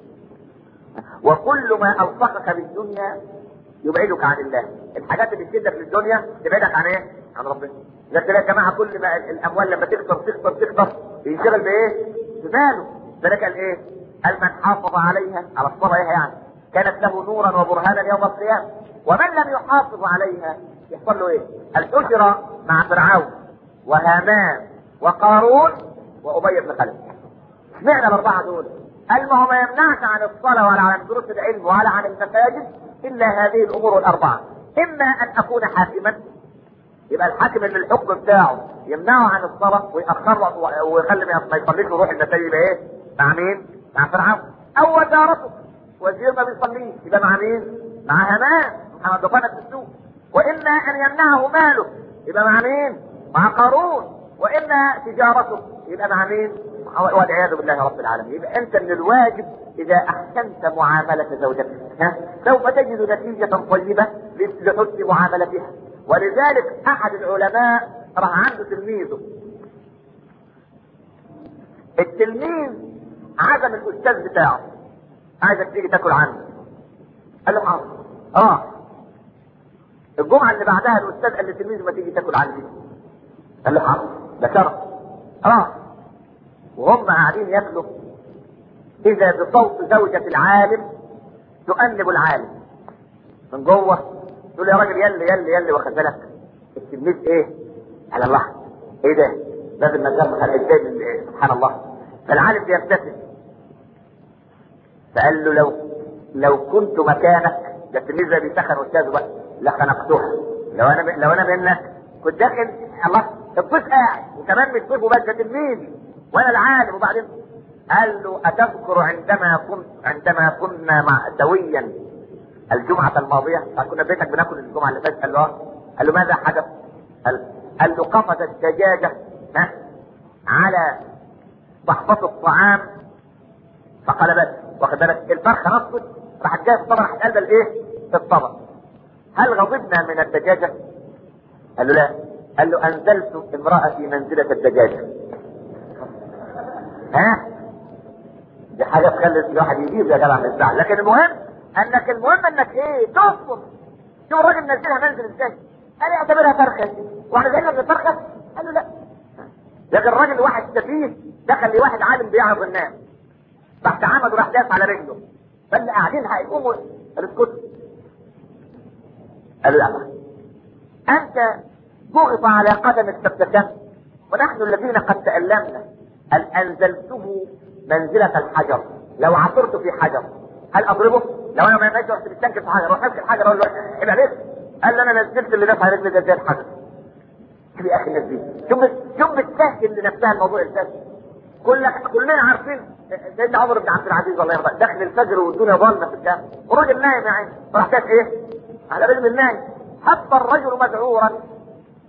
وكل ما ألصقك بالدنيا يبعدك عن الله الحاجات اللي تشدك للدنيا تبعدك عن ايه؟ عن ربنا لكن يا جماعة كل ما الأموال لما تكثر تكثر تكثر ينشغل بإيه؟ بماله ذلك قال إيه؟ قال من حافظ عليها على الصلاة يعني كانت له نورا وبرهانا يوم القيامة ومن لم يحافظ عليها يحصل له ايه؟ الحجرة مع فرعون وهامان وقارون وأبي بن خلف. اشمعنى الأربعة دول؟ قال ما هو ما يمنعك عن الصلاة ولا عن دروس العلم ولا عن المساجد إلا هذه الأمور الأربعة. إما أن أكون حاكما يبقى الحاكم اللي الحكم بتاعه يمنعه عن الصلاة ويأخره ويخلي ما يصليش ويروح المساجد يبقى إيه؟ مع مين؟ مع فرعون. أو وزارته وزير ما بيصليش يبقى مع مين؟ مع هامان محمد دفنة في السوق. واما ان يمنعه ماله يبقى مع مين؟ مع قارون واما تجارته يبقى مع مين؟ والعياذ بالله رب العالمين يبقى انت من الواجب اذا احسنت معامله زوجتك ها سوف تجد نتيجه طيبه لحسن معاملتها ولذلك احد العلماء راح عنده تلميذه التلميذ عزم الاستاذ بتاعه عايزك تيجي تاكل عنده قال له حاضر اه الجمعة اللي بعدها الأستاذ قال للتلميذ ما تيجي تاكل عندي. قال له حاضر ده شرف. اه وهم قاعدين ياكلوا إذا بصوت زوجة العالم تؤنب العالم من جوه تقول يا راجل يلي يلي يلي واخد بالك التلميذ ايه؟ على الله ايه ده؟ لازم نجرب ازاي من إيه؟ سبحان الله فالعالم بيبتسم فقال له لو لو كنت مكانك ده التلميذ ده بيسخن استاذه بقى لخنقتها لو انا لو انا منك كنت داخل الله الضيف قاعد وكمان مش ضيف وبس ده تلميذي وانا العالم وبعدين قال له اتذكر عندما كنت عندما كنا مع سويا الجمعة الماضية كنا بيتك بناكل الجمعة اللي فاتت قال له قال له ماذا حدث؟ قال, قال له قفزت دجاجة ها على ضحفة الطعام فقلبت واخد بالك الفرخة نصت راحت جايه في الطبق راحت قلبة الايه؟ في الطبق هل غضبنا من الدجاجة؟ قال له لا قال له انزلت امرأتي منزلة الدجاجة ها دي حاجة تخلي الواحد يجيب يا جدع من الزعل لكن المهم انك المهم انك ايه تصبر شوف الراجل منزلها منزل ازاي قال اعتبرها فرخة واحنا جايين من الفرخة قال له لا لكن الراجل واحد سفيه دخل لواحد عالم بيعرض الناس راح تعمد وراح داس على رجله فاللي قاعدين هيقوموا اسكت قال لا انت ضغط على قدمك فابتسمت ونحن الذين قد تألمنا هل انزلته منزلة الحجر لو عثرت في حجر هل اضربه؟ لو انا ما ماشي رحت بتنكر في حجر اروح امسك الحجر اقول له ابعد عليك قال لي انا نزلت اللي دفع رجلي ده زي الحجر شوف يا اخي الناس دي شوف شوف بتسهل لنفسها الموضوع ازاي كلك كلنا عارفين سيدنا عمر بن عبد العزيز الله يرضى دخل الفجر والدنيا ظلمه في الجامع والراجل نايم يا عيني راح جات ايه؟ على بال النايم حتى الرجل مذعورا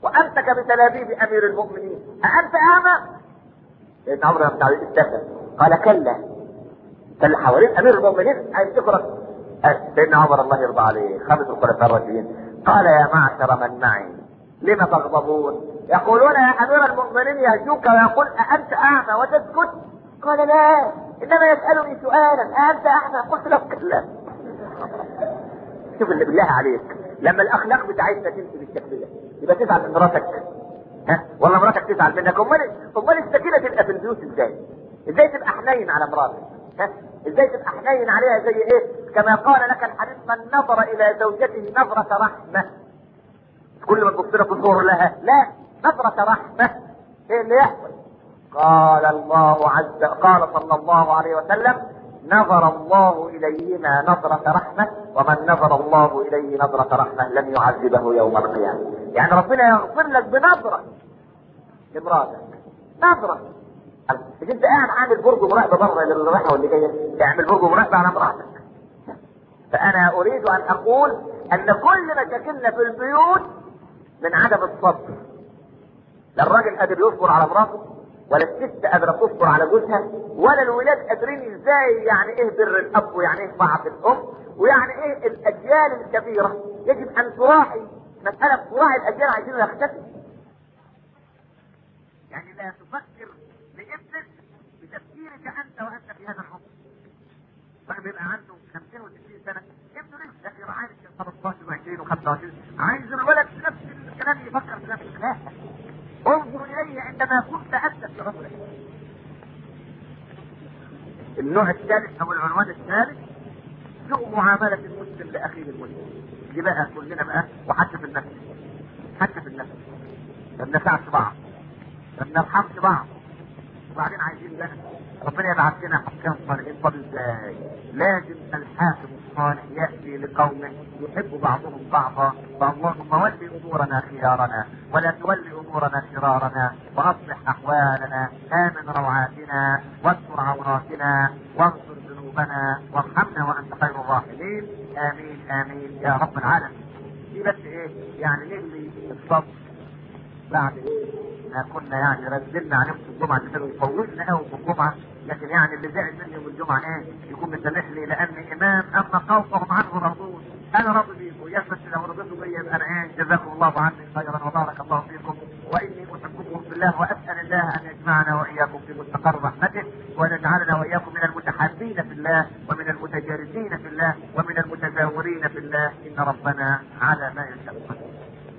وامسك بتلابيب امير المؤمنين اانت اعمى؟ سيدنا عمر بن عبد العزيز قال كلا كان حوالين امير المؤمنين هيفتكرك سيدنا عمر الله يرضى عليه خمس الخلفاء الراشدين قال يا معشر من معي لم تغضبون يقولون يا امير المؤمنين يهجوك ويقول أأنت أعمى وتسكت؟ قال لا إنما يسألني سؤالا أأنت أعمى؟ قلت له كلا شوف اللي بالله عليك لما الأخلاق بتاعتنا تمشي بالشكل ده يبقى تزعل من مراتك ها والله مراتك تزعل منك امال امال السكينه تبقى في البيوت ازاي؟ ازاي تبقى حنين على مراتك؟ ها؟ ازاي تبقى حنين عليها زي ايه؟ كما قال لك الحديث من نظر الى زوجته نظرة رحمة كل ما تبص لك تنظر لها لا نظرة رحمة ايه اللي يحصل؟ قال الله عز قال صلى الله عليه وسلم نظر الله اليهما نظرة رحمة ومن نظر الله اليه نظرة رحمة لم يعذبه يوم القيامة يعني ربنا يغفر لك بنظرة لمراتك نظرة مش انت قاعد عامل برج مراقبة بره اللي رايحة واللي جاية تعمل برج مراقبة على مراتك فانا اريد ان اقول ان كل مشاكلنا في البيوت من عدم الصبر لا الراجل قادر يصبر على مراته ولا الست قادرة تصبر على جوزها ولا الولاد قادرين ازاي يعني ايه بر الاب ويعني ايه طاعة الام ويعني ايه الاجيال الكبيرة يجب ان تراعي مسألة تراعي الاجيال عايزين يختفي يعني لا تفكر لابنك بتفكيرك انت وانت في هذا العمر طيب يبقى عنده 50 و60 سنة ابنه لسه لكن عايز 15 و20 و25 عايز الولد نفس الكلام يفكر في نفس الكلام انظر الي عندما كنت انت في عمرك النوع الثالث او العنوان الثالث سوء معاملة المسلم لاخيه المسلم دي بقى كلنا بقى وحتى في النفس حتى في النفس ما بنفعش بعض ما بنرحمش بعض وبعدين عايزين بقى ربنا يبعث لنا حكام صالحين طب ازاي؟ لازم الحاكم الصالح ياتي لقومه يحب بعضهم بعضا فاللهم ول امورنا خيارنا ولا تول امورنا شرارنا واصلح احوالنا امن روعاتنا واستر عوراتنا واغفر ذنوبنا وارحمنا وانت خير الراحمين امين امين يا رب العالمين. دي بس ايه؟ يعني نبني الصبر بعد ايه؟ ما كنا يعني رزلنا عليهم في الجمعه اللي كانوا يفوتنا قوي في الجمعه لكن يعني اللي زعل مني يوم الجمعه ايه يكون مسامح لي لاني امام اما خوفهم عنه مرضون انا راضي بيكم يا بس لو رضيتوا بيا يبقى انا ايه جزاكم الله عني خيرا وبارك الله فيكم واني احبكم في الله واسال الله ان يجمعنا واياكم في مستقر رحمته وان يجعلنا واياكم من المتحابين في الله ومن المتجالسين في الله ومن المتزاورين في الله ان ربنا على ما يشاء قدير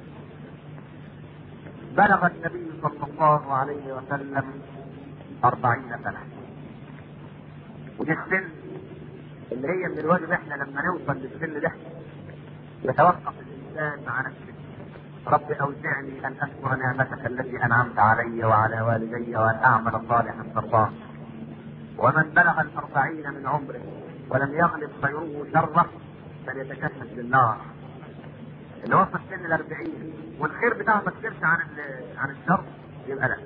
بلغ النبي صلى الله عليه وسلم أربعين سنة ودي السن اللي هي من الواجب احنا لما نوصل للسن ده يتوقف الإنسان مع نفسه رب أوزعني أن أشكر نعمتك التي أنعمت علي وعلى والدي وأن أعمل صالحا ترضاه ومن بلغ الأربعين من عمره ولم يغلب خيره شره فليتكشف للنار اللي وصل سن الأربعين والخير بتاعه ما كترش عن عن الشر يبقى لا.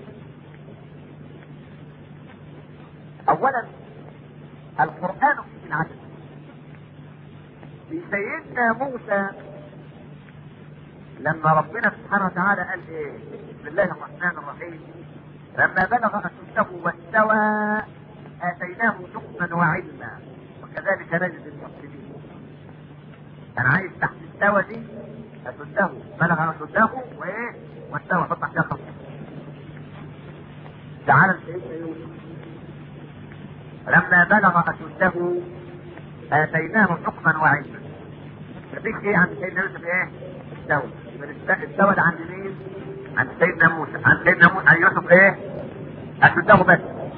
أولا القرآن فيه العدل. في سيدنا موسى لما ربنا سبحانه وتعالى قال ايه؟ بسم الله الرحمن الرحيم لما بلغ أشده واستوى آتيناه حكما وعلما وكذلك نجد المحسنين. أنا عايز تحت استوى دي أشده بلغ أشده وإيه؟ واستوى حط تحتها خط. تعالى سيدنا يوسف لما بلغ أشده آتيناه حكما وعلما. مفيش إيه عند سيدنا يوسف إيه؟ استوى. استوى ده عند مين؟ عند سيدنا موسى، عند سيدنا موسى عند يوسف إيه؟ أشده بس.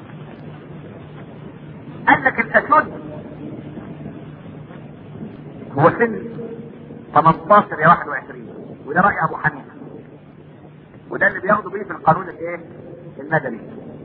قال لك الأشد هو سن 18 يا 21 وده راي ابو حنيفه وده اللي بياخدوا بيه في القانون الايه المدني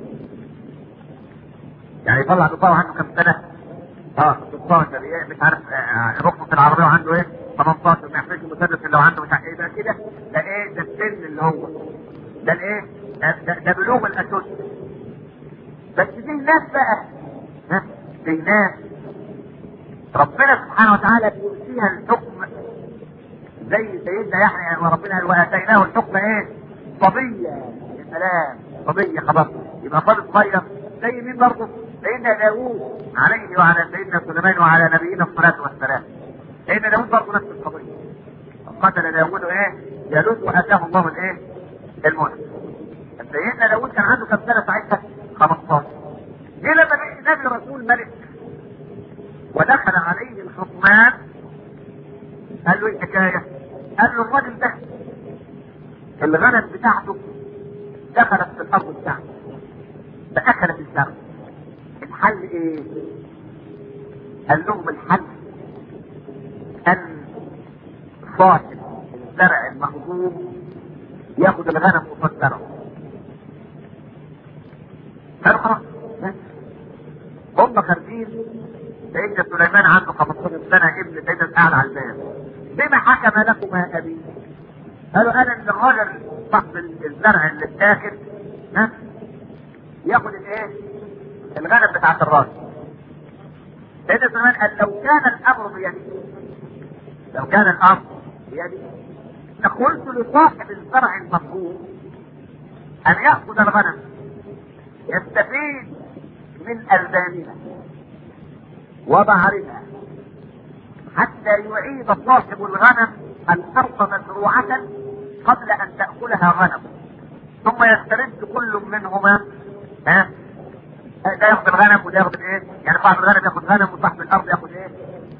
يعني يطلع بطاقه عنده كم سنه اه 16 ايه مش عارف آه رخصه العربيه وعنده ايه 18 ما يحتاجش مسدس الا وعنده مش عارف ايه ده كده ده ايه ده السن اللي هو ده الايه ده, ده, ده بلوغ الاشد بس دي ناس بقى ها دي ناس ربنا سبحانه وتعالى بيؤتيها الحكم زي سيدنا يحيى وربنا قال واتيناه الحكم ايه؟ صبيا يا سلام صبيا خلاص يبقى صبي صغير زي مين برضه؟ سيدنا داوود عليه وعلى سيدنا سليمان وعلى نبينا الصلاه والسلام سيدنا داوود برضه نفس القضيه قتل داوود ايه؟ جالوت واتاه الله الايه؟ الملك سيدنا داوود كان عنده كم سنه ساعتها؟ 15 جه لما بقي نبي رسول ملك ودخل عليه الخصمان قال له ايه الحكايه؟ قال له الراجل ده الغنم بتاعته دخلت في الارض بتاعته فاكلت الزرع الحل ايه؟ قال لهم الحل ان صاحب الزرع المهضوم ياخد الغنم قصاد زرعه قالوا خلاص هم خارجين سيدنا سليمان عنده 15 سنه ابن سيدنا قاعد على الباب بما حكم لكما ابي قالوا انا ان الراجل صاحب الزرع اللي اتاكل ها ياخد الايه؟ الغنم بتاعت الراجل سيدنا سليمان قال لو كان الامر بيدي لو كان الامر بيدي لقلت لصاحب الزرع المفهوم ان ياخذ الغنم يستفيد من البانها وبعرها حتى يعيد صاحب الغنم الارض مزروعه قبل ان تاكلها غنم ثم يسترد كل منهما ها ده ياخد الغنم وده ياخد ايه؟ يعني صاحب الغنم ياخد غنم وصاحب الارض ياخد ايه؟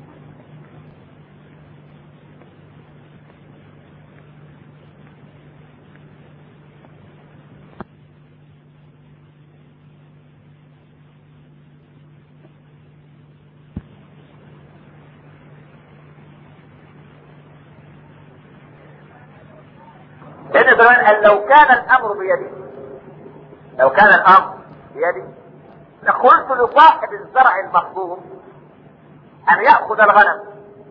سيدنا سليمان قال لو كان الامر بيدي لو كان الامر بيدي لقلت لصاحب الزرع المخضوم ان ياخذ الغنم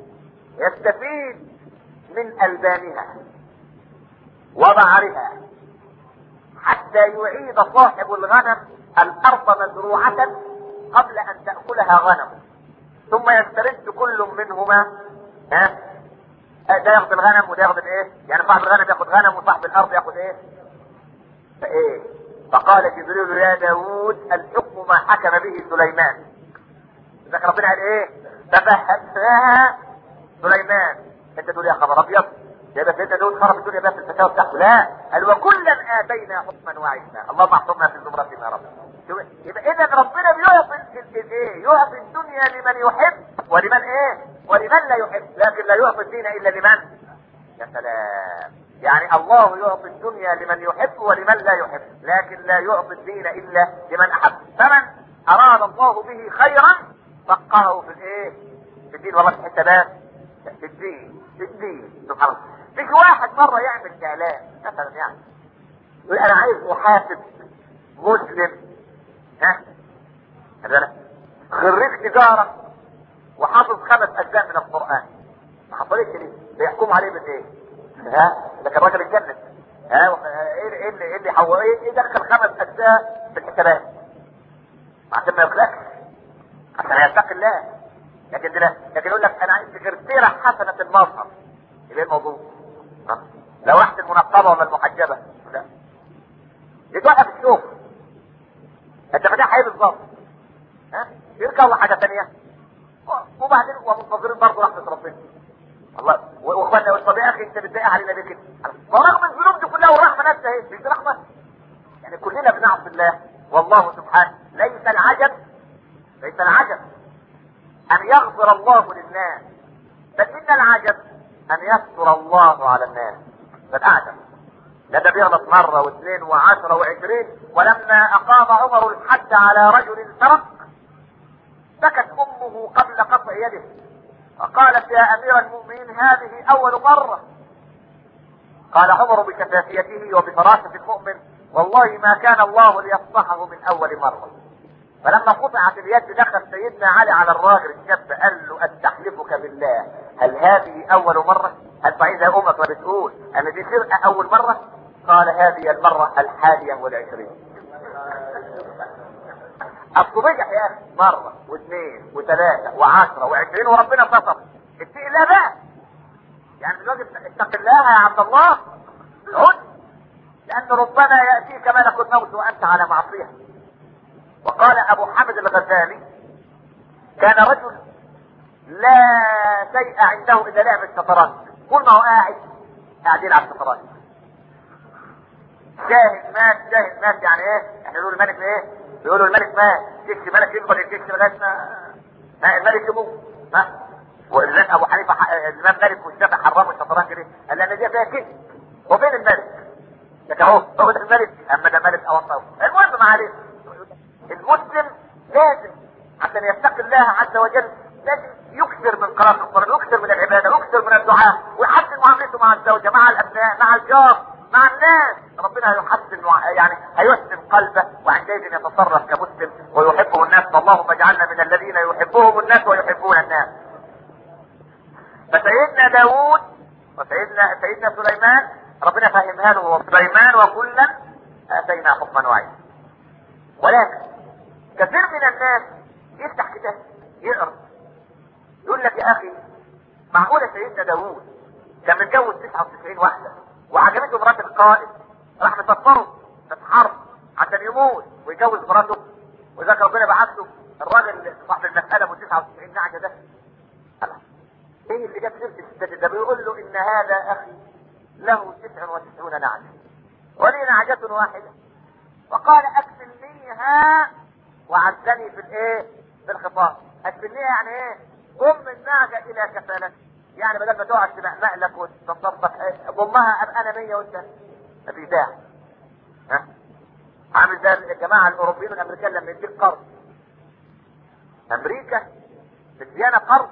يستفيد من البانها وبعرها حتى يعيد صاحب الغنم الارض مزروعه قبل ان تاكلها غنم ثم يسترد كل منهما ها ده ياخد الغنم وده ياخد الايه؟ يعني صاحب الغنم ياخد غنم وصاحب الارض ياخد ايه؟ فايه؟ فقال جبريل يا داوود الحكم ما حكم به سليمان. ذكر ربنا قال ايه؟ ففهمناها سليمان. انت تقول يا خبر ابيض يا بس انت داوود خرب الدنيا بس الفتاوى بتاعته لا قال وكلا اتينا حكما وعلما اللهم احفظنا في زمرتنا يا رب يبقى اذا ربنا بيعطي ايه؟ يعطي الدنيا لمن يحب ولمن ايه؟ ولمن لا يحب لكن لا يعطي الدين الا لمن؟ يا سلام يعني الله يعطي الدنيا لمن يحب ولمن لا يحب لكن لا يعطي الدين الا لمن احب فمن اراد الله به خيرا فقهه في الايه؟ في الدين والله في حته بس في الدين في الدين سبحان الله فيك واحد مره يعمل اعلان مثلا يعني يقول انا عايز محاسب مسلم ها هذا خريج تجاره وحافظ خمس اجزاء من القران ما حصلتش ليه؟ بيحكموا عليه بالايه؟ ها ده كان راجل اتجنن ها ايه ايه اللي ايه اللي حو... ايه ايه دخل خمس اجزاء في الحسابات عشان ما يخلقش عشان يتقي الله لكن ده لكن يقول لك انا عايز سكرتيره حسنه المظهر يبقى الموضوع ها لو واحد المنقبه ولا المحجبه لا يتوقف الشوف انت فاتح ايه بالظبط ها يركب حاجه ثانيه وبعدين ومنتظرين برضه رحمه ربنا الله واخوانا طب يا اخي انت بتضايق علينا ليه كده؟ ورغم الذنوب دي كلها والرحمه نفسها ايه؟ مش رحمه؟ يعني كلنا بنعصي الله والله سبحانه ليس العجب ليس العجب ان يغفر الله للناس بل ان العجب ان يستر الله على الناس ده الاعجب ده ده بيغلط مرة واثنين وعشرة وعشرين ولما أقام عمر الحد على رجل سرق بكت أمه قبل قطع يده فقالت يا أمير المؤمنين هذه أول مرة قال عمر بكفافيته وبفراسة المؤمن والله ما كان الله ليفضحه من أول مرة فلما قطعت اليد دخل سيدنا علي على الراجل الشاب قال له استحلفك بالله هل هذه اول مرة؟ هل فاذا امك بتقول ان دي سرقة اول مرة؟ قال هذه المرة الحادية والعشرين. الصبيح يا اخي مرة واثنين وثلاثة وعشرة وعشرين وربنا ستر. اتقي الله بقى. يعني الواجب اتق الله يا عبد الله عد لان ربما ياتيك ملك الموت وانت على معصيه وقال ابو حامد الغزالي كان رجل لا شيء عنده الا لعب الشطرنج كل ما هو قاعد قاعد يلعب شطرنج شاهد مات شاهد مات يعني ايه احنا نقول الملك ايه بيقولوا الملك مات جيش ملك يفضل يجيش لغايه ما ما الملك يموت ها ولذلك ابو حنيفه ح- الامام مالك والشافعي حرموا الشطرنج ليه؟ قال لان دي فيها كذب وفين الملك؟ لكن اهو هو ده الملك اما ده ملك او الله المهم ما عليه المسلم لازم عشان يتقي الله عز وجل لازم يكثر من قراءة القرآن يكثر من العبادة يكثر من الدعاء ويحسن معاملته مع الزوجة مع الأبناء مع الجار مع الناس ربنا هيحسن مع- يعني هيحسن قلبه وعندئذ يتصرف كمسلم ويحبه الناس اللهم اجعلنا من الذين يحبهم الناس ويحبون الناس فسيدنا داوود وسيدنا سيدنا سليمان ربنا فهمها له وسليمان وكلا اتينا حكما وعلما ولكن كثير من الناس يفتح كتاب يقرا يقول لك يا اخي معقوله سيدنا داوود كان متجوز 99 واحده وعجبته مرات القائد راح مسفره في حرب عشان يموت ويجوز مراته وذاك ربنا بعت له الراجل صاحب المساله ابو 99 نعجه ده الله. ايه اللي جاب سيره الستات ده بيقول له ان هذا اخي له 99 نعجه ولي نعجه واحده وقال اكفلنيها وعزني في الايه في الخطاب اكفلنيها يعني ايه ضم النعجه الى كفالتك يعني بدل ما تقعد تمقمق لك وتتصدق إيه، ضمها ابقى انا 100 وانت مفيش داعي ها عامل زي الجماعه الاوروبيين والامريكان لما يديك قرض امريكا مديانا قرض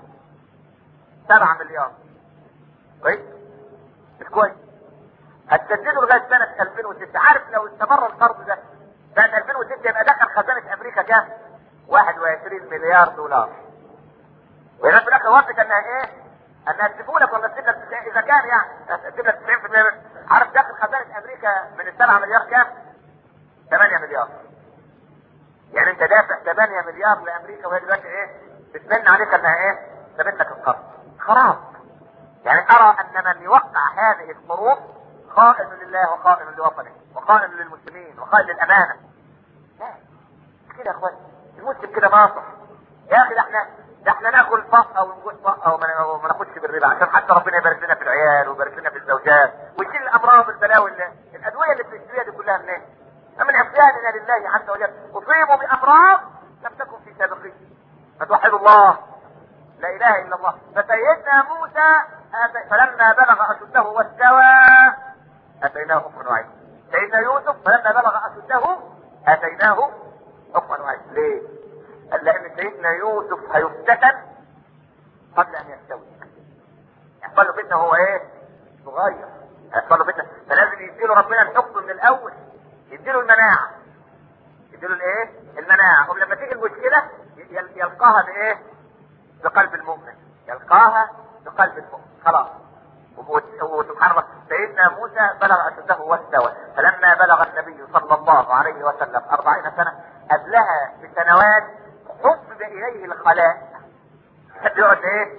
7 مليار كويس مش كويس هتسدده لغايه سنه 2006 عارف لو استمر القرض ده سنه 2006 يبقى دخل خزانه امريكا كام؟ 21 مليار دولار وهنا في الاخر وافق انها ايه؟ انها تسيبوا لك ولا تسيب لك اذا كان يعني تسيب لك 90% بس. عارف داخل خزانه امريكا من ال 7 مليار كام؟ 8 مليار يعني انت دافع 8 مليار لامريكا وهي دلوقتي ايه؟ بتمن عليك انها ايه؟ سابت لك القرض خلاص يعني ارى ان من يوقع هذه القروض خائن لله وخائن لوطنه وخائن للمسلمين وخائن للامانه لا مش كده يا اخوان المسلم كده ناصح يا اخي ده احنا ده احنا ناكل طاقه ونقول طاقه وما وما ناخدش بالربا عشان حتى ربنا يبارك لنا في العيال ويبارك لنا في الزوجات ويشيل الامراض والبلاوي اللي الادويه اللي بنشتريها دي كلها منين؟ من عصياننا لله عز وجل اصيبوا بامراض لم تكن في سابقين فتوحدوا الله لا اله الا الله فسيدنا موسى آت- فلما بلغ اشده واستوى اتيناه حكما وعلما سيدنا يوسف فلما بلغ اشده اتيناه حكما وعلما ليه؟ قال لان سيدنا يوسف هيفتتن قبل ان يستوي يحصل له فتنه هو ايه؟ صغير يحصل له فتنه فلازم يديله ربنا الحكم من الاول يديله المناعه يديله الايه؟ المناعه ولما تيجي المشكله يل- يلقاها بايه؟ بقلب المؤمن يلقاها بقلب المؤمن خلاص وب- وسبحان الله سيدنا موسى بلغ اشده واستوى فلما بلغ النبي صلى الله عليه وسلم أربعين سنة قبلها بسنوات حبب إليه الخلاء يحب يقعد إيه؟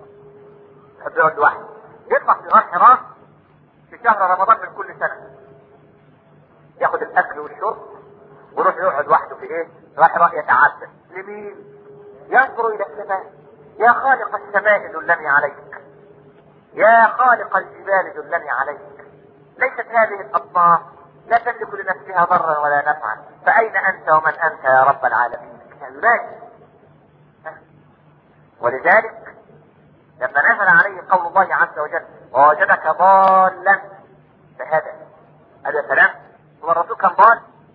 يحب يقعد لوحده يطلع في غار حراء في شهر رمضان من كل سنة ياخد الأكل والشرب ويروح يقعد وحده في إيه؟ غار حراء يتعبد لمين؟ ينظر إلى السماء يا خالق السماء دلني عليك يا خالق الجبال دلني عليك ليست هذه الأطناف لا تملك لنفسها ضرا ولا نفعا فأين أنت ومن أنت يا رب العالمين ينادي ولذلك لما نزل عليه قول الله عز وجل ووجدك ضالا فهدى هذا كلام هو الرسول كان ضال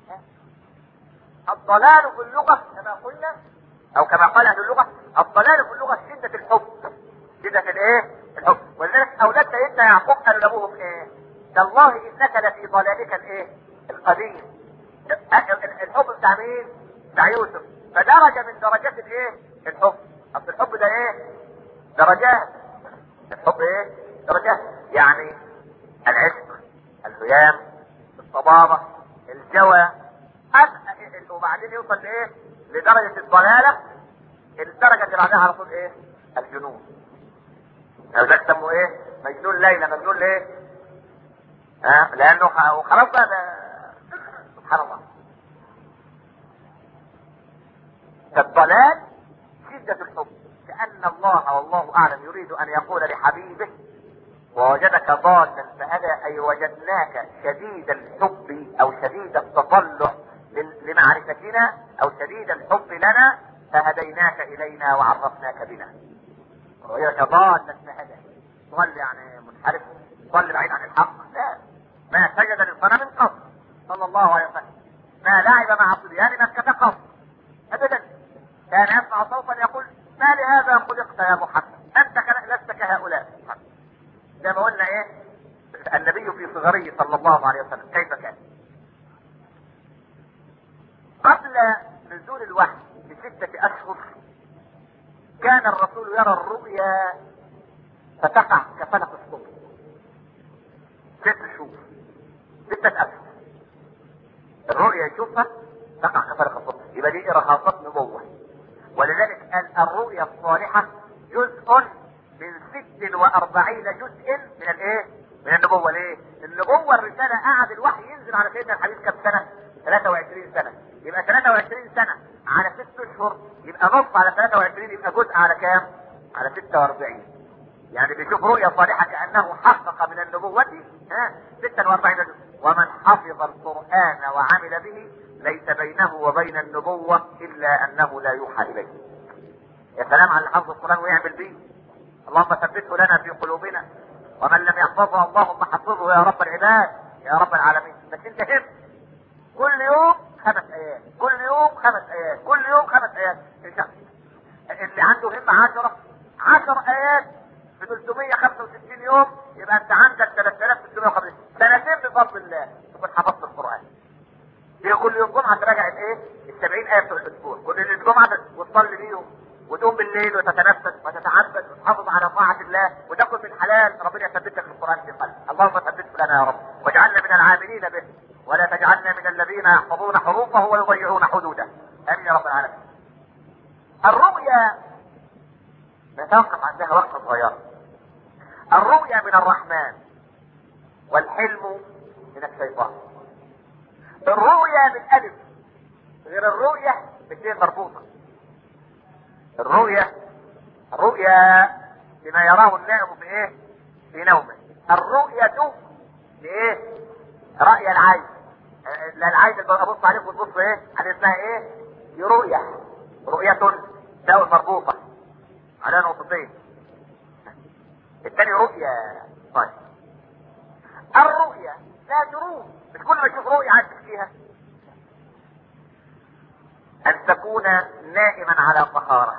الضلال في اللغة كما قلنا أو كما قال أهل اللغة الضلال في اللغة شدة الحب شدة الإيه؟ الحب ولذلك أولاد سيدنا يعقوب قالوا لأبوهم إيه؟ تالله إنك لفي ضلالك الإيه؟ القديم الحب بتاع مين؟ بتاع يوسف فدرجة من درجات الإيه؟ الحب أصل الحب ده إيه؟ درجات الحب إيه؟ درجات يعني العشق الهيام الصبابة الجوى أد- وبعدين يوصل لايه؟ لدرجة الضلالة الدرجة اللي بعدها على طول ايه؟ الجنون. ذلك سموا ايه؟ مجنون ليلى مجنون ليه؟ ها لانه خ- خلاص بقى ده سبحان الله فالضلال شدة الحب كأن الله والله أعلم يريد أن يقول لحبيبه ووجدك ضالا فهدى أي وجدناك شديد الحب أو شديد التطلع لل- لمعرفتنا أو شديد الحب لنا فهديناك إلينا وعرفناك بنا ووجدك ضالا فهدى ضل يعني منحرف ضل بعيد عن الحق لا ما سجد للصنم قط صلى الله عليه وسلم ما لعب مع صبيان مكة قط ابدا كان يسمع صوتا يقول ما لهذا خلقت يا محمد انت ك- لست كهؤلاء زي ما قلنا ايه النبي في صغره صلى الله عليه وسلم كيف كان قبل نزول الوحي بستة اشهر كان الرسول يرى الرؤيا فتقع كفلق الصبح ست شهور ستة اشهر الرؤيا يشوفها تقع كفلق الصبح يبقى دي ارهاصات نبوة ولذلك قال الرؤيا الصالحة جزء من ست واربعين جزء من الايه من النبوة ليه النبوة الرسالة قعد الوحي ينزل على سيدنا الحبيب كم سنة 23 سنة يبقى 23 سنة على ست اشهر يبقى نص على 23 يبقى جزء على كام على 46 يعني بيشوف رؤيا صالحة كأنه حقق من النبوة ها 46 جزء ومن حفظ القرآن وعمل به ليس بينه وبين النبوة إلا أنه لا يوحى إليه يا سلام على حفظ القرآن ويعمل به اللهم ثبته لنا في قلوبنا ومن لم يحفظه اللهم حفظه يا رب العباد يا رب العالمين بس انت هم كل يوم خمس ايات كل يوم خمس ايات كل يوم خمس ايات ان شاء الله اللي عنده همة عشرة عشر ايات في 365 يوم يبقى انت عندك 3650 سنتين بفضل الله تكون حفظت القرآن هي كل يوم جمعة تراجع الايه؟ ال 70 آية بتوع الأسبوع، كل يوم جمعة وتصلي بيهم وتقوم بالليل وتتنفس وتتعبد وتحافظ على طاعة الله وتاكل من حلال ربنا يثبتك في القرآن في قلبك، اللهم ثبته لنا يا رب واجعلنا من العاملين به ولا تجعلنا من الذين يحفظون حروفه ويضيعون حدوده. آمين يا رب العالمين. الرؤيا نتوقف عندها وقفة صغيرة. الرؤيا من الرحمن والحلم من الشيطان. الرؤيا بالالف غير الرؤية بشيء مربوطة الرؤية الرؤيا بما يراه النائم في ايه في نومه الرؤية لايه رأي العين آه، لا العين اللي ابص عليك وتبص ايه على اسمها ايه دي رؤية رؤية تاء مربوطة على نقطتين الثاني رؤية طيب الرؤية لا دروس مش كل ما تشوف رؤية عايز تحكيها أن تكون نائما على طهارة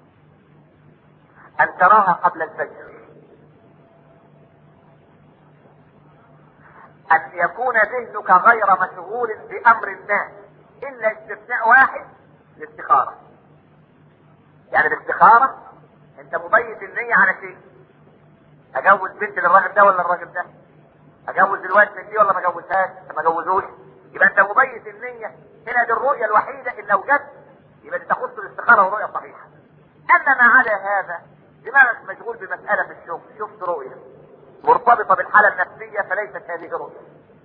أن تراها قبل الفجر أن يكون ذهنك غير مشغول بأمر ما إلا استثناء واحد الاستخارة يعني الاستخارة أنت مبيت النية على شيء أجوز بنت للراجل ده ولا الراجل ده اجوز الواد من دي ولا ما اجوزهاش ما اجوزوش يبقى انت مبيت النية هنا دي الرؤية الوحيدة اللي لو جت يبقى دي تخص الاستخارة والرؤية صحيحة اما ما عدا هذا دماغك مشغول بمسألة في الشغل شفت رؤية مرتبطة بالحالة النفسية فليست هذه رؤية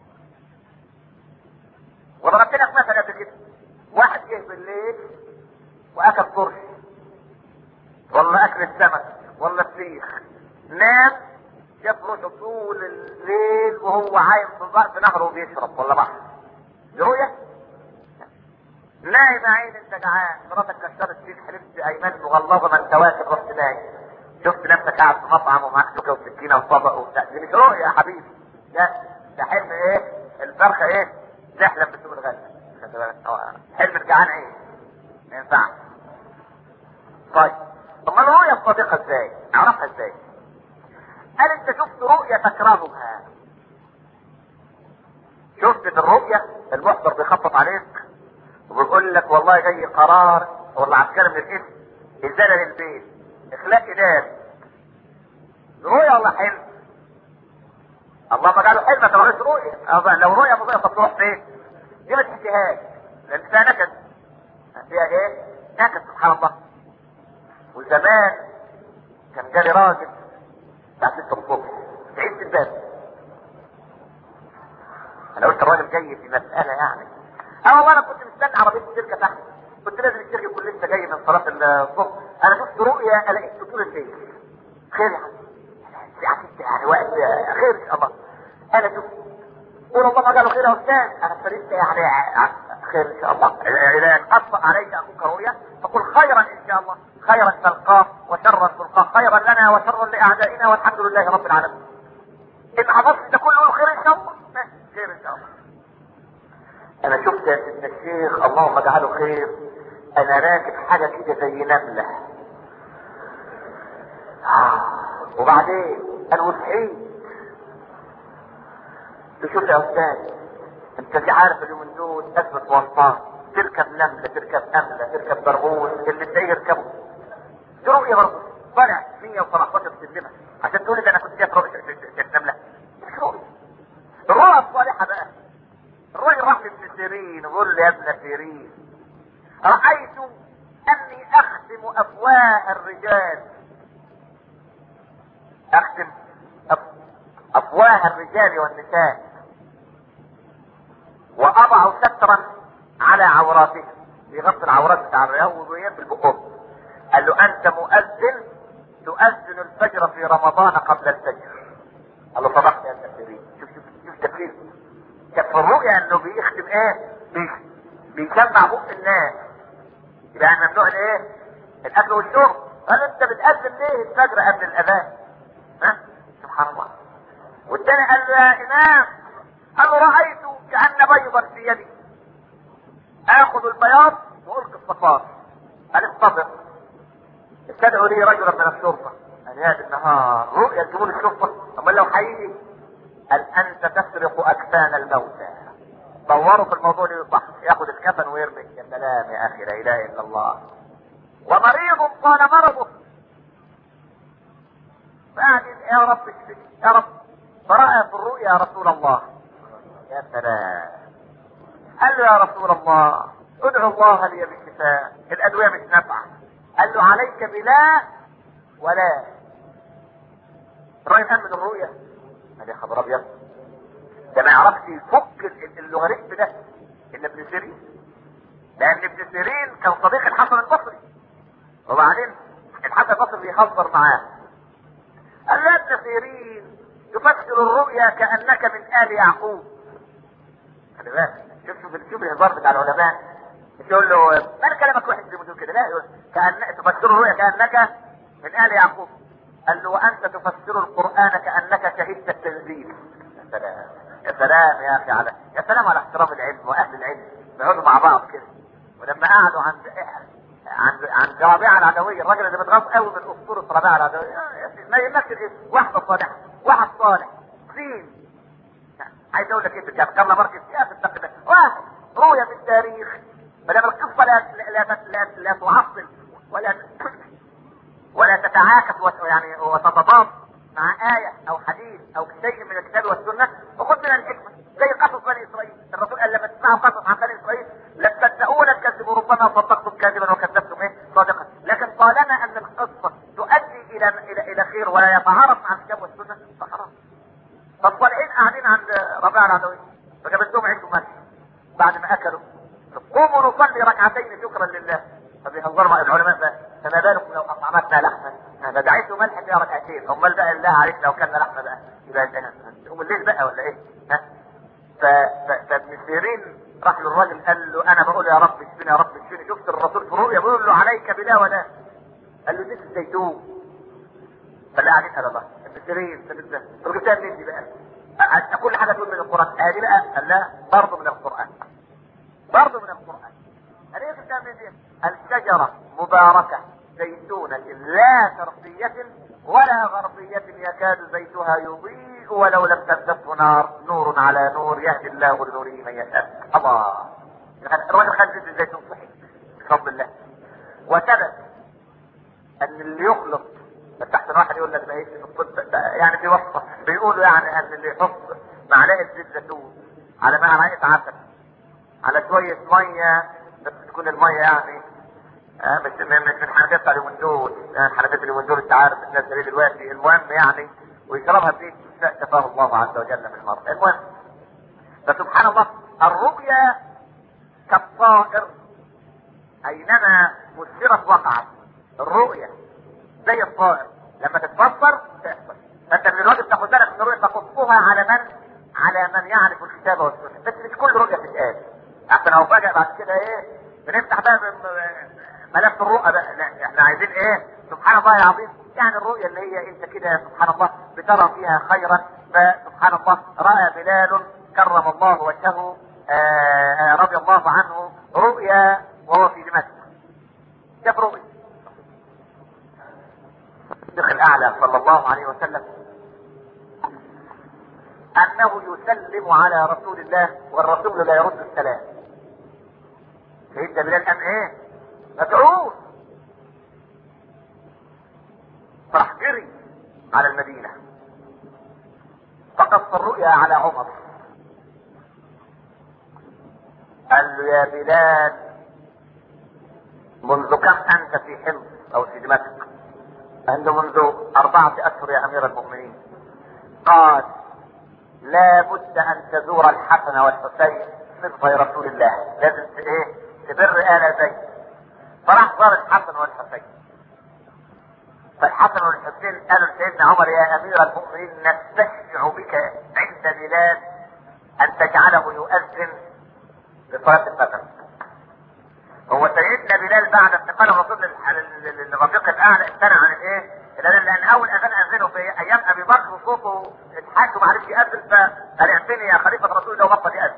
وضربت لك مثلا قبل كده واحد جه بالليل واكل قرش ولا اكل السمك ولا فسيخ نام شاف روحه طول الليل وهو عايم في ضغط نهر وبيشرب ولا بحر دي رؤية نايم يا عين انت جعان مراتك كسرت فيك حلفت ايمان مغلظه ما انت واكل رحت نايم شفت نفسك قاعد في مطعم ومعاك توكه وسكينه وطبق وبتاع دي مش رؤية يا حبيبي لا ده حلم ايه الفرخه ايه تحلم بسوق الغد خد بالك اه، حلم الجعان ايه ما ينفعش طيب طب ما الرؤية الصادقة ازاي؟ اعرفها ازاي؟ هل انت شفت رؤية تكرهها شفت في الرؤية المحضر بيخبط عليك وبيقول لك والله جاي قرار ولا عسكري من الاسم ازالة للبيت اخلاق ناس رؤية ولا حلم الله ما قالوا حلم ما تبغاش رؤية أه لو رؤية مضيئة طب تروح فين دي ما تحكيهاش لان فيها نكد فيها ايه نكد سبحان الله وزمان كان جالي راجل الساعة 6 الصبح جاي في مساله يعني اه والله انا كنت مستني عربيه الشركه تحت كنت نازل الشركه يكون لسه جاي من صلاه الصبح انا شفت رؤيا الاقيت طول الليل خير يا عم يعني يعني وقت خير ان شاء الله انا شفت قول الله ما قالوا خير يا استاذ انا فريت يعني خير ان شاء الله اذا اطفأ عليك اخوك رؤيا فقل خيرا ان شاء الله خيرا تلقاه وشرا تلقاه خيرا لنا وشرا لاعدائنا والحمد لله رب العالمين ان حفظت ده كله خير ان شاء الله خير ان شاء الله انا شفت يا سيدنا الشيخ اللهم اجعله خير انا راكب حاجه كده زي نمله وبعدين انا وصحيت تشوف يا استاذ انت مش عارف اليومين دول ازمه وسطات تركب نمله تركب امله تركب برغوث اللي تلاقيه يركبه دي رؤيه برضه طالع 117 سلمه عشان تقول ده انا كنت شايف رؤيه نمله مش رؤيه الرؤى الصالحه بقى الراجل راح لابن سيرين ويقول له يا ابن سيرين رايت اني اختم افواه الرجال اختم افواه الرجال والنساء واضع سترا على عوراتهم يغطي العورات بتاع الرجال ويقفل بالبقوم قال له انت مؤذن تؤذن الفجر في رمضان قبل الفجر قال له صدقت يا ابن سيرين شوف شوف شوف تفكير كانت في الرؤيا انه بيختم ايه بيسمع بق الناس يبقى ممنوع الايه الاكل والشرب قال انت بتقدم ليه الفجر قبل الاذان ها سبحان الله والتاني قال له يا امام قال له رايت كان بيضا في يدي اخذ البياض والقي الصفار قال اصطبر استدعوا لي رجلا من الشرطه قال يا دي النهار رؤيا تقول الشرطه امال لو حقيقي قال انت تسرق اكفان الموتى دوروا في الموضوع ده صح ياخد الكفن ويرمي يا سلام يا اخي لا اله الا الله ومريض طال مرضه بعدين يا رب اشفي يا رب فرأى في الرؤيا يا رسول الله يا سلام قال له يا رسول الله ادعو الله لي بالشفاء الادويه مش نافعه قال له عليك بلا ولا الراجل قال من الرؤيا قال يا خبر ابيض ده ما يعرفش يفك اللوغاريتم ده الا ابن سيرين لان ابن سيرين كان صديق الحسن البصري وبعدين الحسن البصري بيهزر معاه قال له ابن سيرين تفسر الرؤيا كانك من ال يعقوب خلي بالك شوف شوف شوف الهزار بتاع العلماء مش يقول له ما كلامك وحش زي ما تقول كده لا يقول كأن تفسر الرؤيا كانك من ال يعقوب قال له وانت تفسر القران كانك شهدت التنزيل يا سلام يا سلام يا اخي على يا سلام على احترام العلم واهل العلم بيقعدوا مع بعض كده ولما قعدوا عند عند عند ربيعه العدويه الراجل اللي متغاظ قوي من اسطوره ربيعه العدويه ما يمثل اسم واحده صالحه واحد صالح زين عايز اقول لك ايه بالكلام كم مركز يا في التقدير واحد رؤيا في التاريخ ما دام القصه لا لا لا, لا تعصب ولا ولا تتعاكس يعني وتتضاد مع آية أو حديث أو شيء من الكتاب والسنة فخذ من الحكمة زي قصص بني إسرائيل الرسول قال لما تسمعوا قصص عن بني إسرائيل لتصدقون تكذبوا ربما صدقتم كاذبا وكذبتم إيه صادقا لكن طالما أن القصة تؤدي إلى إلى إلى خير ولا يتعارض مع الكتاب والسنة فحرام فالصالحين قاعدين عند ربيع العدوي فجابت لهم عيش وملح بعد ما أكلوا قوموا نصلي ركعتين شكرا لله فبيهزروا مع العلماء بقى فما بالكم لو اطعمتنا لحما هذا دعيت ملح فيها ركعتين امال بقى الله عليك لو كنا لحمه بقى يبقى تقوم الليل بقى ولا ايه؟ ها؟ فابن سيرين راح للراجل قال له انا بقول يا رب اشفيني يا رب اشفيني شفت الرسول في الرؤيا بيقول له عليك بلا ولا قال له زيت الزيتون فاللي قاعدين قال الله ابن سيرين طب جبتها منين دي بقى؟ كل حاجه تقول من القران هذه بقى قال لا برضه من القران برضه من القران قال ايه جبتها منين دي؟ الشجره مباركه زيتونة لا شرقية ولا غربية يكاد زيتها يضيء ولو لم تمسسه نار نور على نور يهدي الله لنوره من يشاء الله الراجل خد زيت الزيتون صحيح بفضل الله وثبت ان اللي يخلط تحت واحد يقول لك ما في الطب يعني في وصفه بيقولوا يعني ان اللي يحط معلقه زيت زيتون على معلقه عسل على شويه ميه بس تكون الميه يعني آه مش مش من حنفيات بتاع اليومين دول آه حنفيات اليومين دول انت عارف الناس اللي دلوقتي المهم يعني ويشربها في شفاه الله عز وجل من المرض المهم فسبحان الله الرؤيا كالطائر اينما مسرت وقعت الرؤيا زي الطائر لما تتفسر تحصل فانت من الواجب تاخد بالك من الرؤيا تقصها على من على من يعرف الكتاب والسنه بس مش كل رؤيه تتقال عشان لو فجاه بعد كده ايه بنفتح بقى ملف الرؤى بقى لا احنا عايزين ايه سبحان الله العظيم يعني الرؤيا اللي هي انت كده سبحان الله بترى فيها خيرا فسبحان الله راى بلال كرم الله وجهه آآ آآ رضي الله عنه رؤيا وهو في دمشق شاف رؤيا الشيخ الاعلى صلى الله عليه وسلم انه يسلم على رسول الله والرسول لا يرد السلام سيدنا بلال قام ايه مدعوه فراح جري على المدينه فقص الرؤيا على عمر قال له يا بلال منذ كم انت في حمص او في دمشق قال له منذ اربعه اشهر يا امير المؤمنين قال لا بد ان تزور الحسن والحسين صدق رسول الله لازم ايه تبر ال زيد فراح زار الحسن والحسين فالحسن والحسين قالوا لسيدنا عمر يا امير المؤمنين نستشفع بك عند بلال ان تجعله يؤذن لصلاه الفجر هو سيدنا بلال بعد انتقال الرسول للرفيق الاعلى امتنع عن الايه؟ لان اول اذان اذنه في ايام ابي بكر صوته اتحاد وما عرفش ياذن فقال اعطيني يا خليفه رسول الله وبطل ياذن.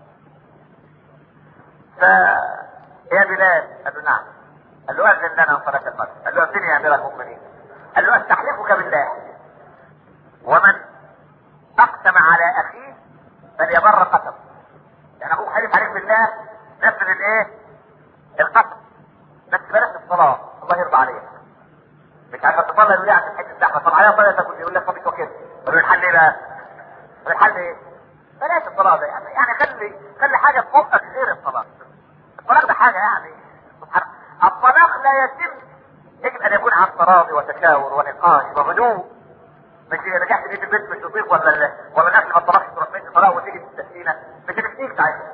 ف يا بلال قال له نعم قال له اذن لنا صلاه الفجر قال له اذن يا امير المؤمنين قال له استحلفك بالله ومن اقسم على اخيه فليبر قسم يعني اخوك حلف عليك بالله نفذ الايه؟ القسم بس بلاش الصلاه الله يرضى عليك مش عارف تصلي يقول لي عشان حته زحمه طب عليها صلاه تاكل يقول لك طب وكده طب الحل ايه بقى؟ الحل ايه؟ بلاش الصلاه ده يعني يعني خلي خلي حاجه في بقك غير الصلاه الطلاق ده حاجه يعني سبحان الطلاق لا يتم يجب ان يكون عن تراضي وتشاور ونقاش وهدوء مش رجعت بيت البيت مش تطيق ولا ولا ناس ما طلقش تروح بيت الطلاق وتيجي تستسينا مش بتفتيك ساعتها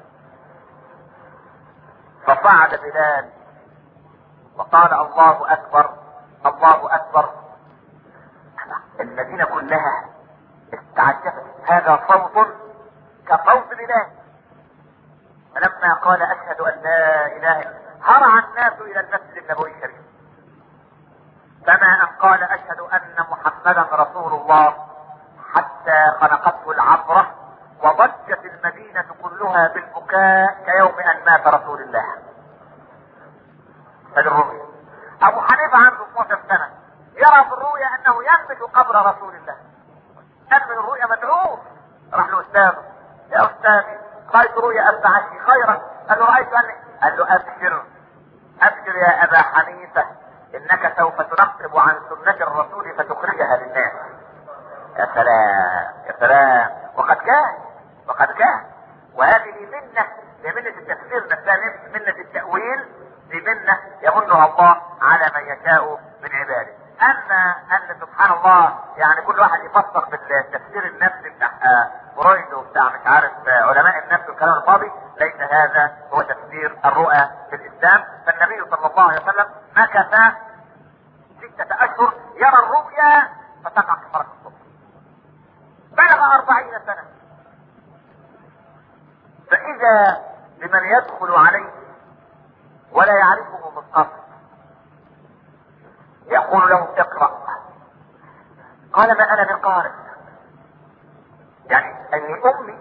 فصعد بلال وقال الله اكبر الله اكبر المدينه كلها استعجبت هذا صوت كصوت بلال فلما قال اشهد ان لا اله الا هرع الناس الى المسجد النبوي الشريف كما ان قال اشهد ان محمدا رسول الله حتى خنقته العبره وضجت المدينه كلها بالبكاء كيوم ان مات رسول الله هذه الرؤيا ابو حنيفه عنده 12 سنه يرى في الرؤيا انه ينبت قبر رسول الله كان من الرؤيا مدعوه راح له استاذه يا استاذي رايت رؤيا ابعثني خيرا قال له رايت اني قال له ابشر ابشر يا ابا حنيفه انك سوف تنقب عن سنه الرسول فتخرجها للناس يا سلام يا سلام وقد كان وقد كان وهذه منه لمنة التفسير نفسها منة التأويل دي منة يمنها الله على من يشاء من عباده اما ان سبحان الله يعني كل واحد يفسر بالتفسير النفسي بتاع فرويد وبتاع مش عارف علماء النفس والكلام الفاضي ليس هذا هو تفسير الرؤى في الاسلام فالنبي صلى الله عليه وسلم مكث ستة اشهر يرى الرؤيا فتقع كفارة الصبح بلغ أربعين سنة فإذا بمن يدخل عليه ولا يعرفه من قبل يقول له اقرأ قال ما أنا بقارئ يعني أني أمي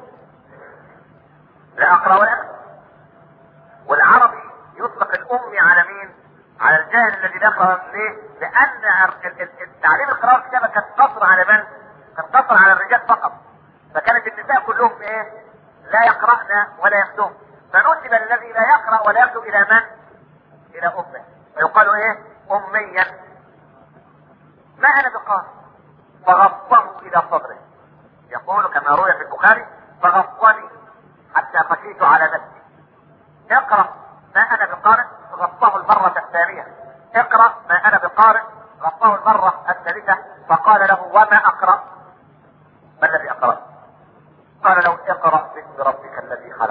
لا أقرأ ولا أكتب والعربي يطلق الأمي على مين؟ على الجاهل الذي لا يقرأ ليه؟ لأن تعليم القراءة والكتابة كانت تصر على من؟ كانت تصر على الرجال فقط فكانت النساء كلهم ايه؟ لا يقرأن ولا يكتبن فنسب الذي لا يقرأ ولا يكتب إلى من؟ إلى أمه فيقال ايه؟ أميا ما انا بقارئ فغطه الى صدره يقول كما روي في البخاري فغطني حتى خشيت على نفسي اقرا ما انا بقارئ غطاه المره الثانيه اقرا ما انا بقارئ غطاه المره الثالثه فقال له وما اقرا ما الذي اقرا قال له اقرا باسم ربك الذي خلق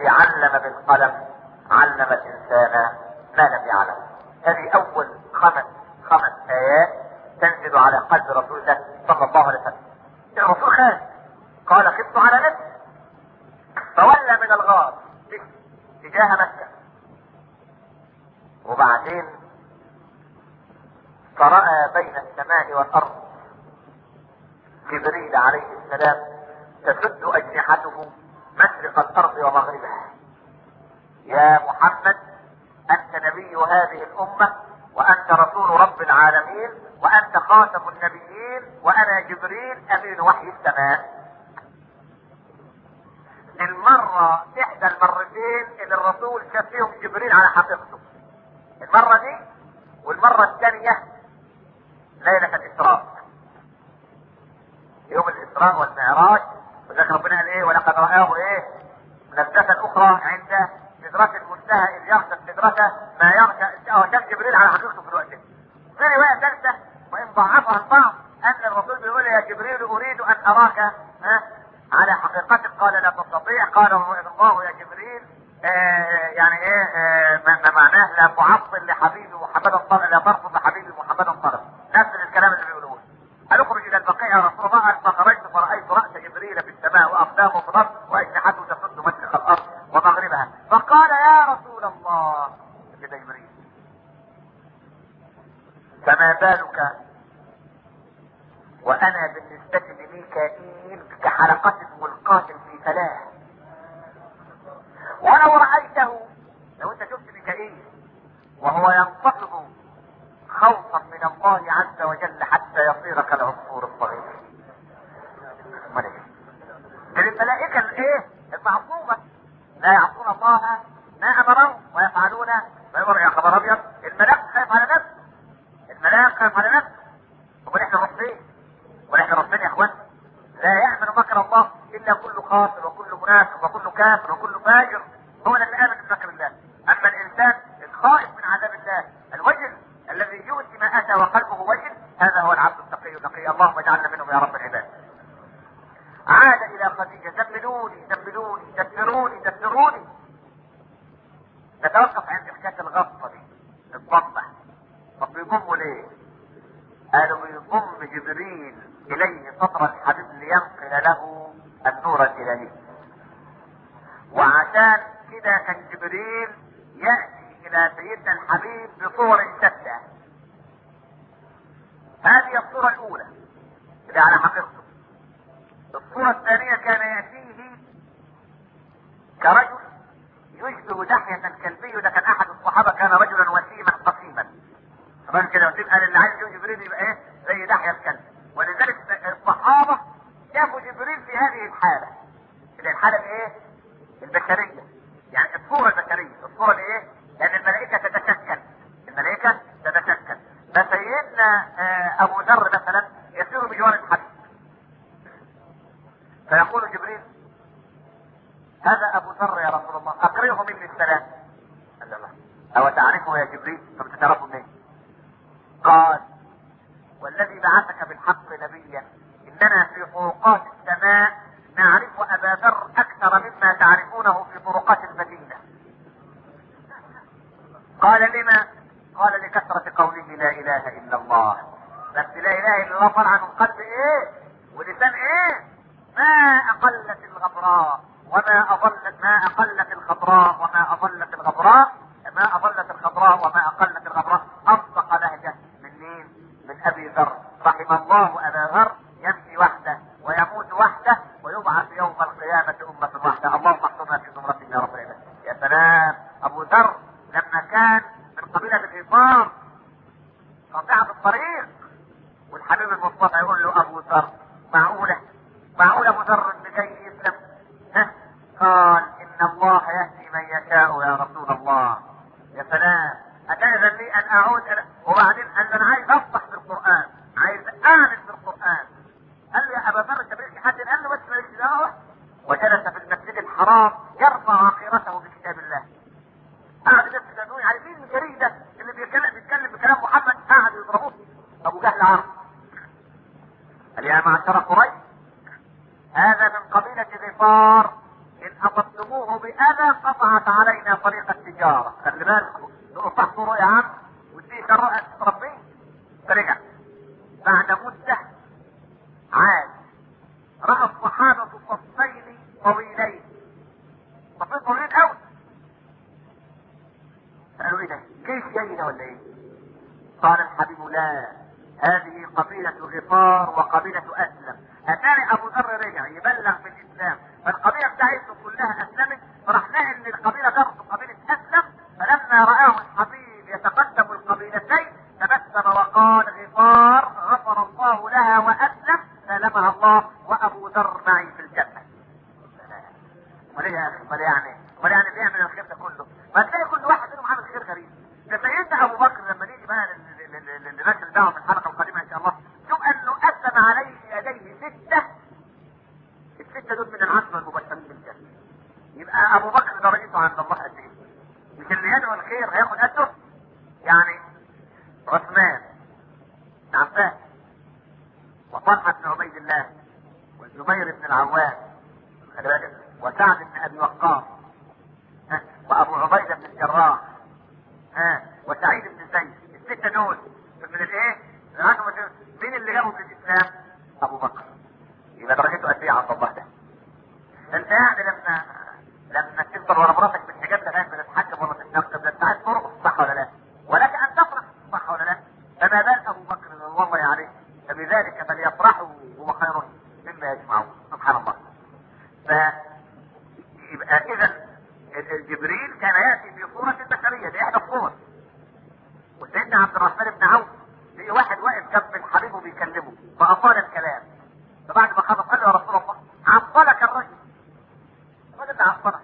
الذي علم بالقلم علم الانسان ما لم يعلم هذه اول خمس خمس ايات تنزل على قلب رسول الله صلى الله عليه وسلم الرسول خاف قال خفت على نفسي فولى من الغار تجاه مكة وبعدين فرأى بين السماء والأرض جبريل عليه السلام تسد أجنحته مشرق الأرض ومغربها يا محمد أنت نبي هذه الأمة وأنت رسول رب العالمين وأنت خاتم النبيين وأنا جبريل أمين وحي السماء المرة إحدى المرتين اللي الرسول شاف فيهم جبريل على حقيقته المرة دي والمرة الثانية ليلة الإسراء يوم الإسراء والمعراج وذلك ربنا قال إيه ولقد رآه إيه نبذة أخرى عند سدرة المنتهى إذ يغشى السدرة ما يغشى هو شاف جبريل على حقيقته في الوقت ده. في رواية ثالثة وإن ضعفها البعض أن الرسول بيقول يا جبريل أريد أن أراك ها على حقيقتك قال لا تستطيع قال الله يا جبريل آه يعني ايه آه ما معناه لا تعطل لحبيبي محمدا طلب لا ترفض لحبيبي محمدا طلب نفس الكلام اللي بيقولوه قال اخرج الى البقيع يا رسول الله قال فخرجت فرايت راس جبريل في السماء واقدامه في الارض واجنحته تسد مشرق الارض ومغربها فقال يا رسول الله كده جبريل فما بالك وانا بالنسبه لميكائيل كحلقه ملقاه في فلاه ولو رأيته لو انت شفت ميكائيل وهو ينتصب خوفا من الله عز وجل حتى يصير كالعصفور الصغير امال ايه؟ ده الملائكة الايه؟ المعصومة لا يعصون الله ما امرهم ويفعلون ما يمر يا خبر ابيض الملاك خايف على نفسه الملاك خايف على نفسه امال احنا نروح فين؟ ونحن ربنا يا اخوان لا يأمن مكر الله الا كل خاسر وكل منافق وكل كافر وكل فاجر هو الذي امن بمكر الله اما الانسان الخائف من عذاب الله الوجل الذي يؤتي ما اتى وقلبه وجل هذا هو العبد التقي النقي اللهم اجعلنا منهم يا رب العباد عاد الى خديجه دبلوني دبلوني دبروني دبروني نتوقف عند حكايه الغصه دي الضمه طب بيضموا ليه؟ قالوا بيضم جبريل اليه سطر الحبيب لينقل له النور الالهي وعشان كده كان جبريل ياتي الى سيدنا الحبيب بصور شتى هذه الصوره الاولى اللي على حقيقته الصوره الثانيه كان ياتيه كرجل يشبه دحية الكلبي ده كان احد الصحابه كان رجلا وسيما قسيما طبعا كده وسيم قال اللي عايز يشوف جبريل يبقى ايه زي دحية الكلب ولذلك الصحابه شافوا جبريل في هذه الحاله اللي هي الحاله الايه البشريه يعني الصوره البشريه الصوره الايه لان الملائكه تتشكل الملائكه تتشكل فسيدنا آه ابو ذر مثلا يسير بجوار الحبيب فيقول جبريل هذا ابو ذر يا رسول الله اقرئه مني السلام قال الله او تعرفه يا جبريل طب تعرفه منين قال والذي بعثك بالحق نبيا اننا في طرقات السماء نعرف ابا ذر اكثر مما تعرفونه في طرقات المدينه قال لما قال لكثرة قوله لا اله الا الله بس لا اله الا الله طلع من قلب ايه ولسان ايه ما اقلت الغبراء وما اضلت ما اقلت الخضراء وما اضلت الغبراء ما اضلت الخضراء وما اقلت الغبراء اصدق لهجه من مين؟ من ابي ذر رحم الله ابا ذر يمشي وحده ويموت وحده ويبعث يوم القيامة أمة واحدة اللهم احفظنا في زمرتهم يا رب العالمين يا سلام أبو ذر لما كان من قبيلة الغفار قاطعة الطريق والحبيب المصطفى يقول له أبو ذر معقولة معقولة أبو ذر اللي جاي يسلم ها قال إن الله يهدي من يشاء يا رسول الله يا سلام أتأذن لي أن أعود إلى وبعدين قال أنا عايز أفتح بالقرآن عايز أعرف بالقرآن قال له يا ابا ذر انت مالكش حد قال له بس مالكش دعوه وجلس في المسجد الحرام يرفع عقيرته بكتاب الله قعد الناس يسالوني عارفين الجريء ده اللي بيتكلم بيتكلم بكلام محمد قعد يضربوه ابو جهل عرف قال يا معشر قريش هذا من قبيلة غفار إن أصبتموه اذى قطعت علينا طريق التجاره خلي بالكم تقولوا تحضروا يا عم ودي رؤى ربي فرجع بعد مده عاد راى الصحابه صفين طويلين صفين طويلين قوي قالوا ايه ده؟ جيش جاي ده ولا ايه؟ قال الحبيب لا هذه قبيلة غفار وقبيلة أسلم أتاني أبو ذر رجع يبلغ بالإسلام فالقبيلة بتاعته كلها أسلمت فراح نقل للقبيلة جرته قبيلة أسلم فلما رآه الحبيب يتقدم القبيلتين تبسم وقال غفار غفر الله لها وأسلم سلمها الله وأبو ذر معي في الجنة امال ايه يا اخي امال يعني امال يعني بيعمل الخير ده كله ما تلاقي كل واحد منهم عامل خير غريب ده سيدنا ابو بكر لما نيجي بقى لل- لل- لل- لنشر الدعوه في الحلقه القادمه ان شاء الله شوف انه اسلم عليه يديه سته السته دول من العشره المبشرين بالجنه يبقى ابو بكر درجته عند الله قد ايه؟ مش اللي يدعو الخير هياخد قده يعني عثمان بن عباس وطلحه بن عبيد الله والزبير بن العوام خلي بالك وسعد بن ابي وقاص ها، وابو عبيده بن الجراح ها وسعيد بن زيد السته دول من الايه؟ من عشرة مبشرين. مين اللي جابهم في الاسلام؟ ابو بكر يبقى درجته قد ايه عند الله ده؟ انت يعني لما لما تفضل ورا مراتك بالحجاب لغايه ما تتحكم ولا تتنقب ده انت عايز ترقص صح ولا لا؟ ولك ان تفرح صح ولا لا؟ فما بال ابو بكر رضوان الله عليه فبذلك فليفرحوا هو خير مما يجمعون سبحان الله. ف يبقى اذا جبريل كان ياتي في صوره بشريه دي احدى الصور وسيدنا عبد الرحمن بن عوف في واحد واقف جنب الحبيب وبيكلمه فاطال الكلام فبعد ما خلص قال له يا رسول الله عطلك الرجل الرجل ده عطلك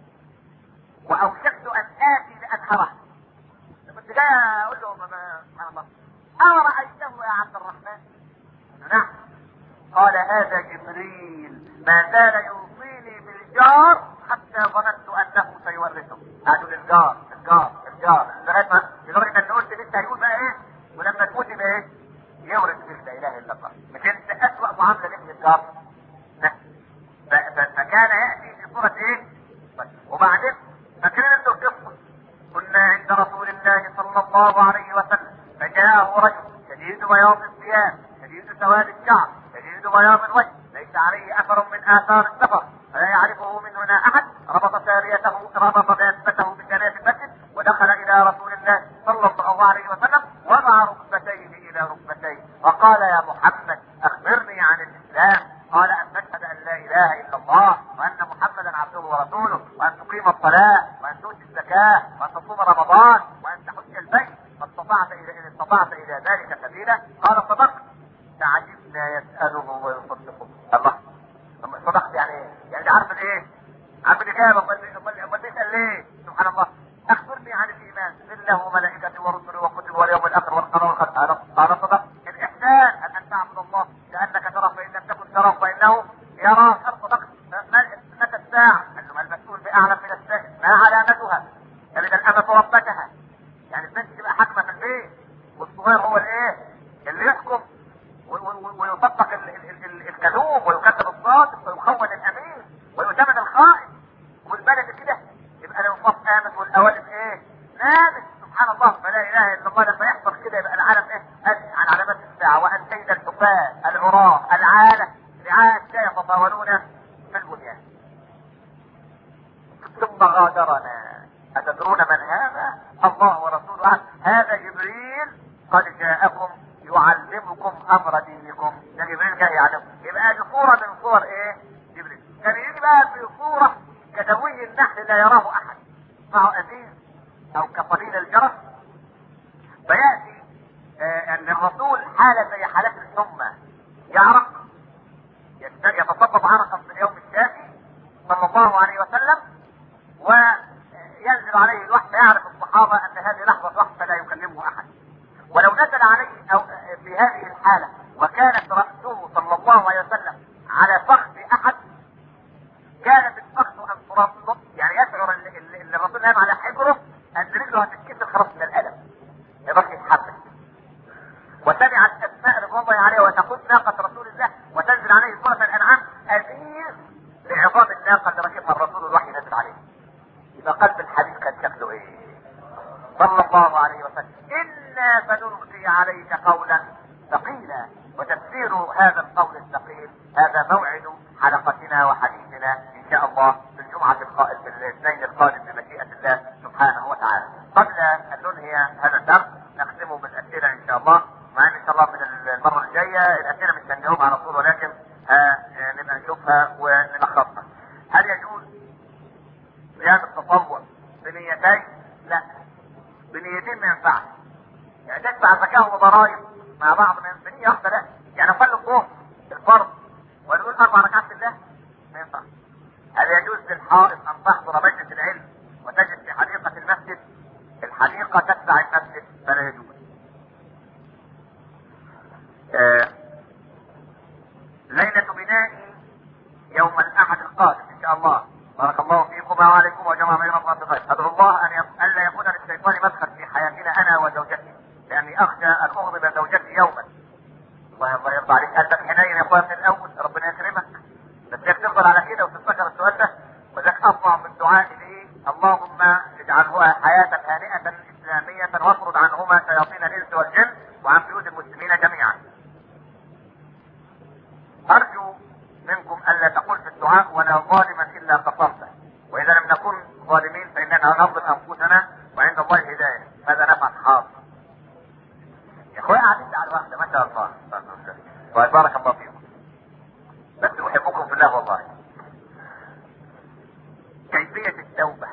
واوشكت ان اتي لانهره كنت جاي اقول له ما- ما- سبحان الله ارايته يا عبد الرحمن قال له نعم قال هذا جبريل ما زال يوصيني بالجار حتى ظننت انه سيورثه قالوا للجار الجار الجار لغايه ما لدرجه ان قلت لسه هيقول بقى ايه ولما تموت يبقى ايه يورث بك لا اله الا الله مش انت اسوء معامله لابن الجار ف- ف- فكان ياتي في صوره ايه وبعدين فاكرين انتوا القصه كنا عند رسول الله صلى الله عليه وسلم فجاءه رجل شديد بياض الثياب شديد سواد الشعر شديد بياض الوجه ليس عليه اثر من اثار السفر فلا يعرفه مننا احد ربط ساريته ربط دابته بجناب المسجد ودخل الى رسول الله صلى الله عليه وسلم وضع ركبتيه الى ركبتيه وقال يا محمد اخبرني عن الاسلام قال ان تشهد ان لا اله الا الله وان محمدا عبده ورسوله وان تقيم الصلاه وان تؤتي الزكاه وان تصوم رمضان وان تحج البيت فاستطعت الى ان استطعت الى ذلك سبيلا قال صدقت تعجبنا يساله ويصدقه الله أما صدقت يعني ايه؟ يعني عارف الايه؟ عارف الاجابه امال امال امال تسال ليه؟ سبحان الله اخبرني عن الايمان بالله وملائكته ورسله وكتبه واليوم الاخر والقرار قال قال صدق الاحسان ان ان تعبد الله كانك تراه فان لم تكن تراه فانه يراك قد صدقت ما متى الساعه؟ قال له ما المسؤول باعلم من السائل ما علامتها؟ تلد الامه ربتها يعني البنت تبقى حاكمه في البيت والصغير هو الايه؟ اللي يحكم و- و- و- ويصدق ال- ال- ال- الكذوب ويكذب الصادق ويخون الامين ويؤتمن الخائن والبلد كده يبقى الانصاف امن والاوائل ايه؟ نامت سبحان الله فلا اله الا الله لما يحصل كده يبقى العالم ايه؟ أدري عن علامات الساعه وان كيد الحفاة العراة العالة رعاة لا يتطاولون في البنيان ثم غادرنا أتدرون من هذا؟ الله ورسوله أعلم. هذا جبريل قد جاءكم يعلمكم أمر دينكم ده جبريل جاي يعلمكم يبقى دي صورة من صور إيه؟ جبريل كان يجي بقى في صورة كدوي النحل لا يراه أحد معه أزيز أو كقليل الجرس فيأتي آه، أن الرسول حالة زي حالات الحمى يعرق يت- يتصبب عرقا في اليوم الشافي صلى الله عليه وسلم وينزل عليه الوحي فيعرف الصحابة أن هذه لحظة وحي فلا يكلمه أحد ولو نزل عليه أو في هذه الحالة وكانت رأسه صلى الله عليه وسلم على فخذ أحد كانت الفخذ أن تربط يعني يشعر ال- ال- ال- الرسول نام على حجره أن رجله هتتكسر خلاص من الألم يبقى يتحمل وسمعت اسماء رضوان الله عليها وتقود ناقه رسول الله وتنزل عليه سوره الانعام ازيز لعظام الناقه اللي ركبها الرسول الوحي نزل عليه يبقى قلب الحديث كان شكله ايه صلى الله عليه وسلم انا سنلقي عليك قولا ثقيلا وتفسير هذا القول الثقيل هذا موعد حلقتنا وحديثنا ان شاء الله في الجمعه القائم في الاثنين القادم بمشيئه الله سبحانه وتعالى قبل ان ننهي هذا الدرس نختمه بالاسئله ان شاء الله مع ان ان شاء الله من المره الجايه الاسئله مش هنجاوب على طول ولكن ها نبقى نشوفها ونلخصها هل يجوز صيام التطوع بنيتين؟ لا بنيتين ما ينفعش يعني تدفع زكاه وضرائب مع بعض من بنيه واحده لا يعني صلي الظهر الفرض ونقول اربع ركعات لله ما ينفعش هل يجوز للحائط ان تحضر مجلس العلم وتجد في حديقه المسجد الحديقه تتبع المسجد فلا يجوز آه ليلة بنائي يوم الأحد القادم إن شاء الله بارك الله فيكم وعليكم وجمع بين الله بخير أدعو الله أن يك... ألا يكون للشيطان مدخل في حياتنا أنا وزوجتي لأني أخشى أن أغضب زوجتي يوما الله الله يرضى عليك أنت حنين يا أخويا من الأول ربنا يكرمك بس كيف تفضل على كده وتفتكر السؤال ده وذاك أطلع من الدعاء لإيه اللهم اجعلها حياة هانئة إسلامية واطرد عنهما شياطين الإنس والجن وعن بيوت المسلمين جميعا أرجو منكم ألا تقول في الدعاء ولا ظالما إلا كفرته وإذا لم نكن ظالمين فإننا نظلم أنفسنا وعند الله الهداية هذا نفع حاضر يا أخويا قاعدين على الواحدة ما شاء الله طيب بارك الله فيكم بس أحبكم في الله والله كيفية التوبة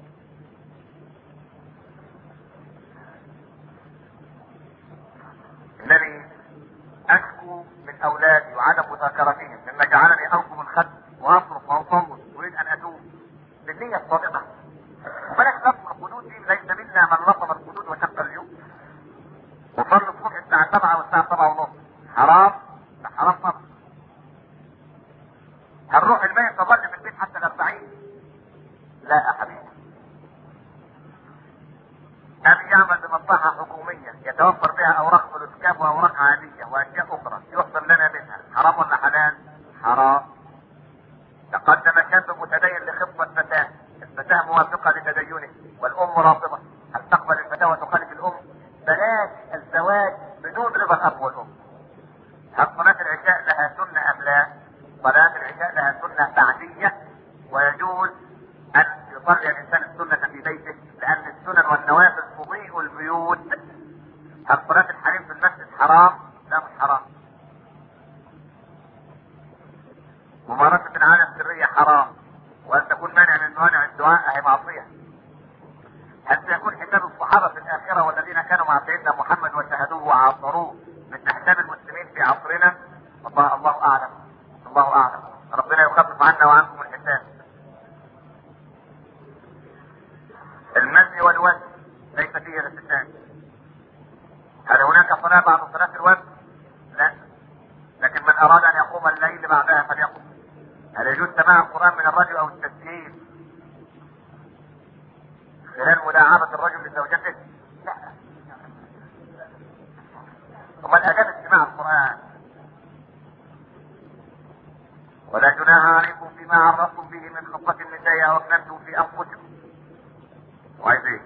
الذي أشكو من أولادي وعدم مذاكرتهم مما جعلني أنقض الخد وأصرخ وأصوت أريد أن أتوب بالنية الصادقة فلك لطم الحدود دي ليس منا من لطم الحدود وشق الجيوب وصلي الصبح الساعة 7 والساعة 7 ونص حرام ده حرام طبعا هنروح البيت تظل في البيت حتى الأربعين لا يا حبيبي أبي يعمل بمصلحة حكومية يتوفر بها أوراق فلوسكاب وأوراق عادية وأشياء أخرى يخبر لنا منها حرام ولا حلال؟ حرام تقدم شاب متدين لخطبة فتاة الفتاة موافقة لتدينه والأم رافضة هل تقبل الفتاة وتخالف الأم؟ بلاش الزواج بدون رضا الأب والأم هل صلاة العشاء لها سنة أم لا؟ صلاة العشاء لها سنة بعدية ويجوز أن يصلي الإنسان السنة في بيته لأن السنن والنوافل تضيء البيوت هل صلاة الحريم في المسجد حرام؟ لا مش حرام ممارسة العادة السرية حرام وأن تكون مانع من موانع الدعاء هي معصية هل سيكون حساب الصحابة في الآخرة والذين كانوا مع سيدنا محمد وشاهدوه وعاصروه من أحساب المسلمين في عصرنا؟ الله الله أعلم الله أعلم ربنا يخفف عنا وعنكم الحساب المزي والوزن ليس فيه اغتسال هل هناك صلاة بعد صلاة الوزن؟ لا لكن من أراد أن يقوم الليل بعدها فليقم هل يجوز سماع القرآن من الرجل أو التسجيل خلال مداعبة الرجل لزوجته؟ لا ومن أجاب استماع القرآن ولا جناح عليكم فيما عرفتم به من خطة النساء أو أكننتم في أنفسكم وعايز ايه؟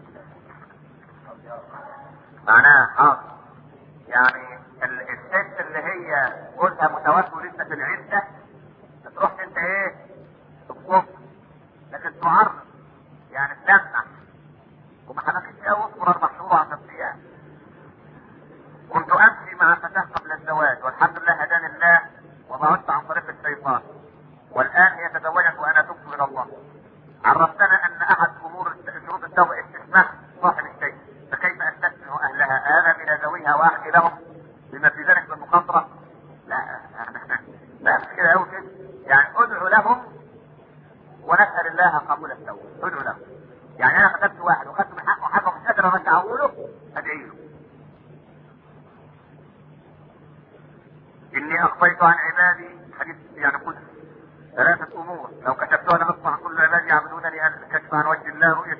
معناها حاضر يعني الست اللي هي جوزها متوفي لسه في العده تروح انت ايه؟ الصبح لكن تعرض يعني تلمح وما حنكش قوي اصبر اربع شهور عشان فيها كنت امشي مع فتاه قبل الزواج والحمد لله هداني الله وضعت عن طريق الشيطان والان هي تزوجت وانا تبت الى الله عرفتنا ان احد امور شروط التوبه استثناء صاحب الشيء فكيف استثني اهلها اذهب الى ذويها واحكي لهم بما في ذلك من مخاطره لا لا مش كده قوي كده يعني ادعو لهم ونسال الله قبول التوبه ادعو لهم يعني انا قتلت واحد وخدت من حقه حاجه مش قادر ارجعه له ادعي له اني اخفيت عن عبادي حديث يعني قدس ثلاثة أمور لو كتبتها لمصلح كل عبادي يعبدونني أن كشف عن وجه الله رؤية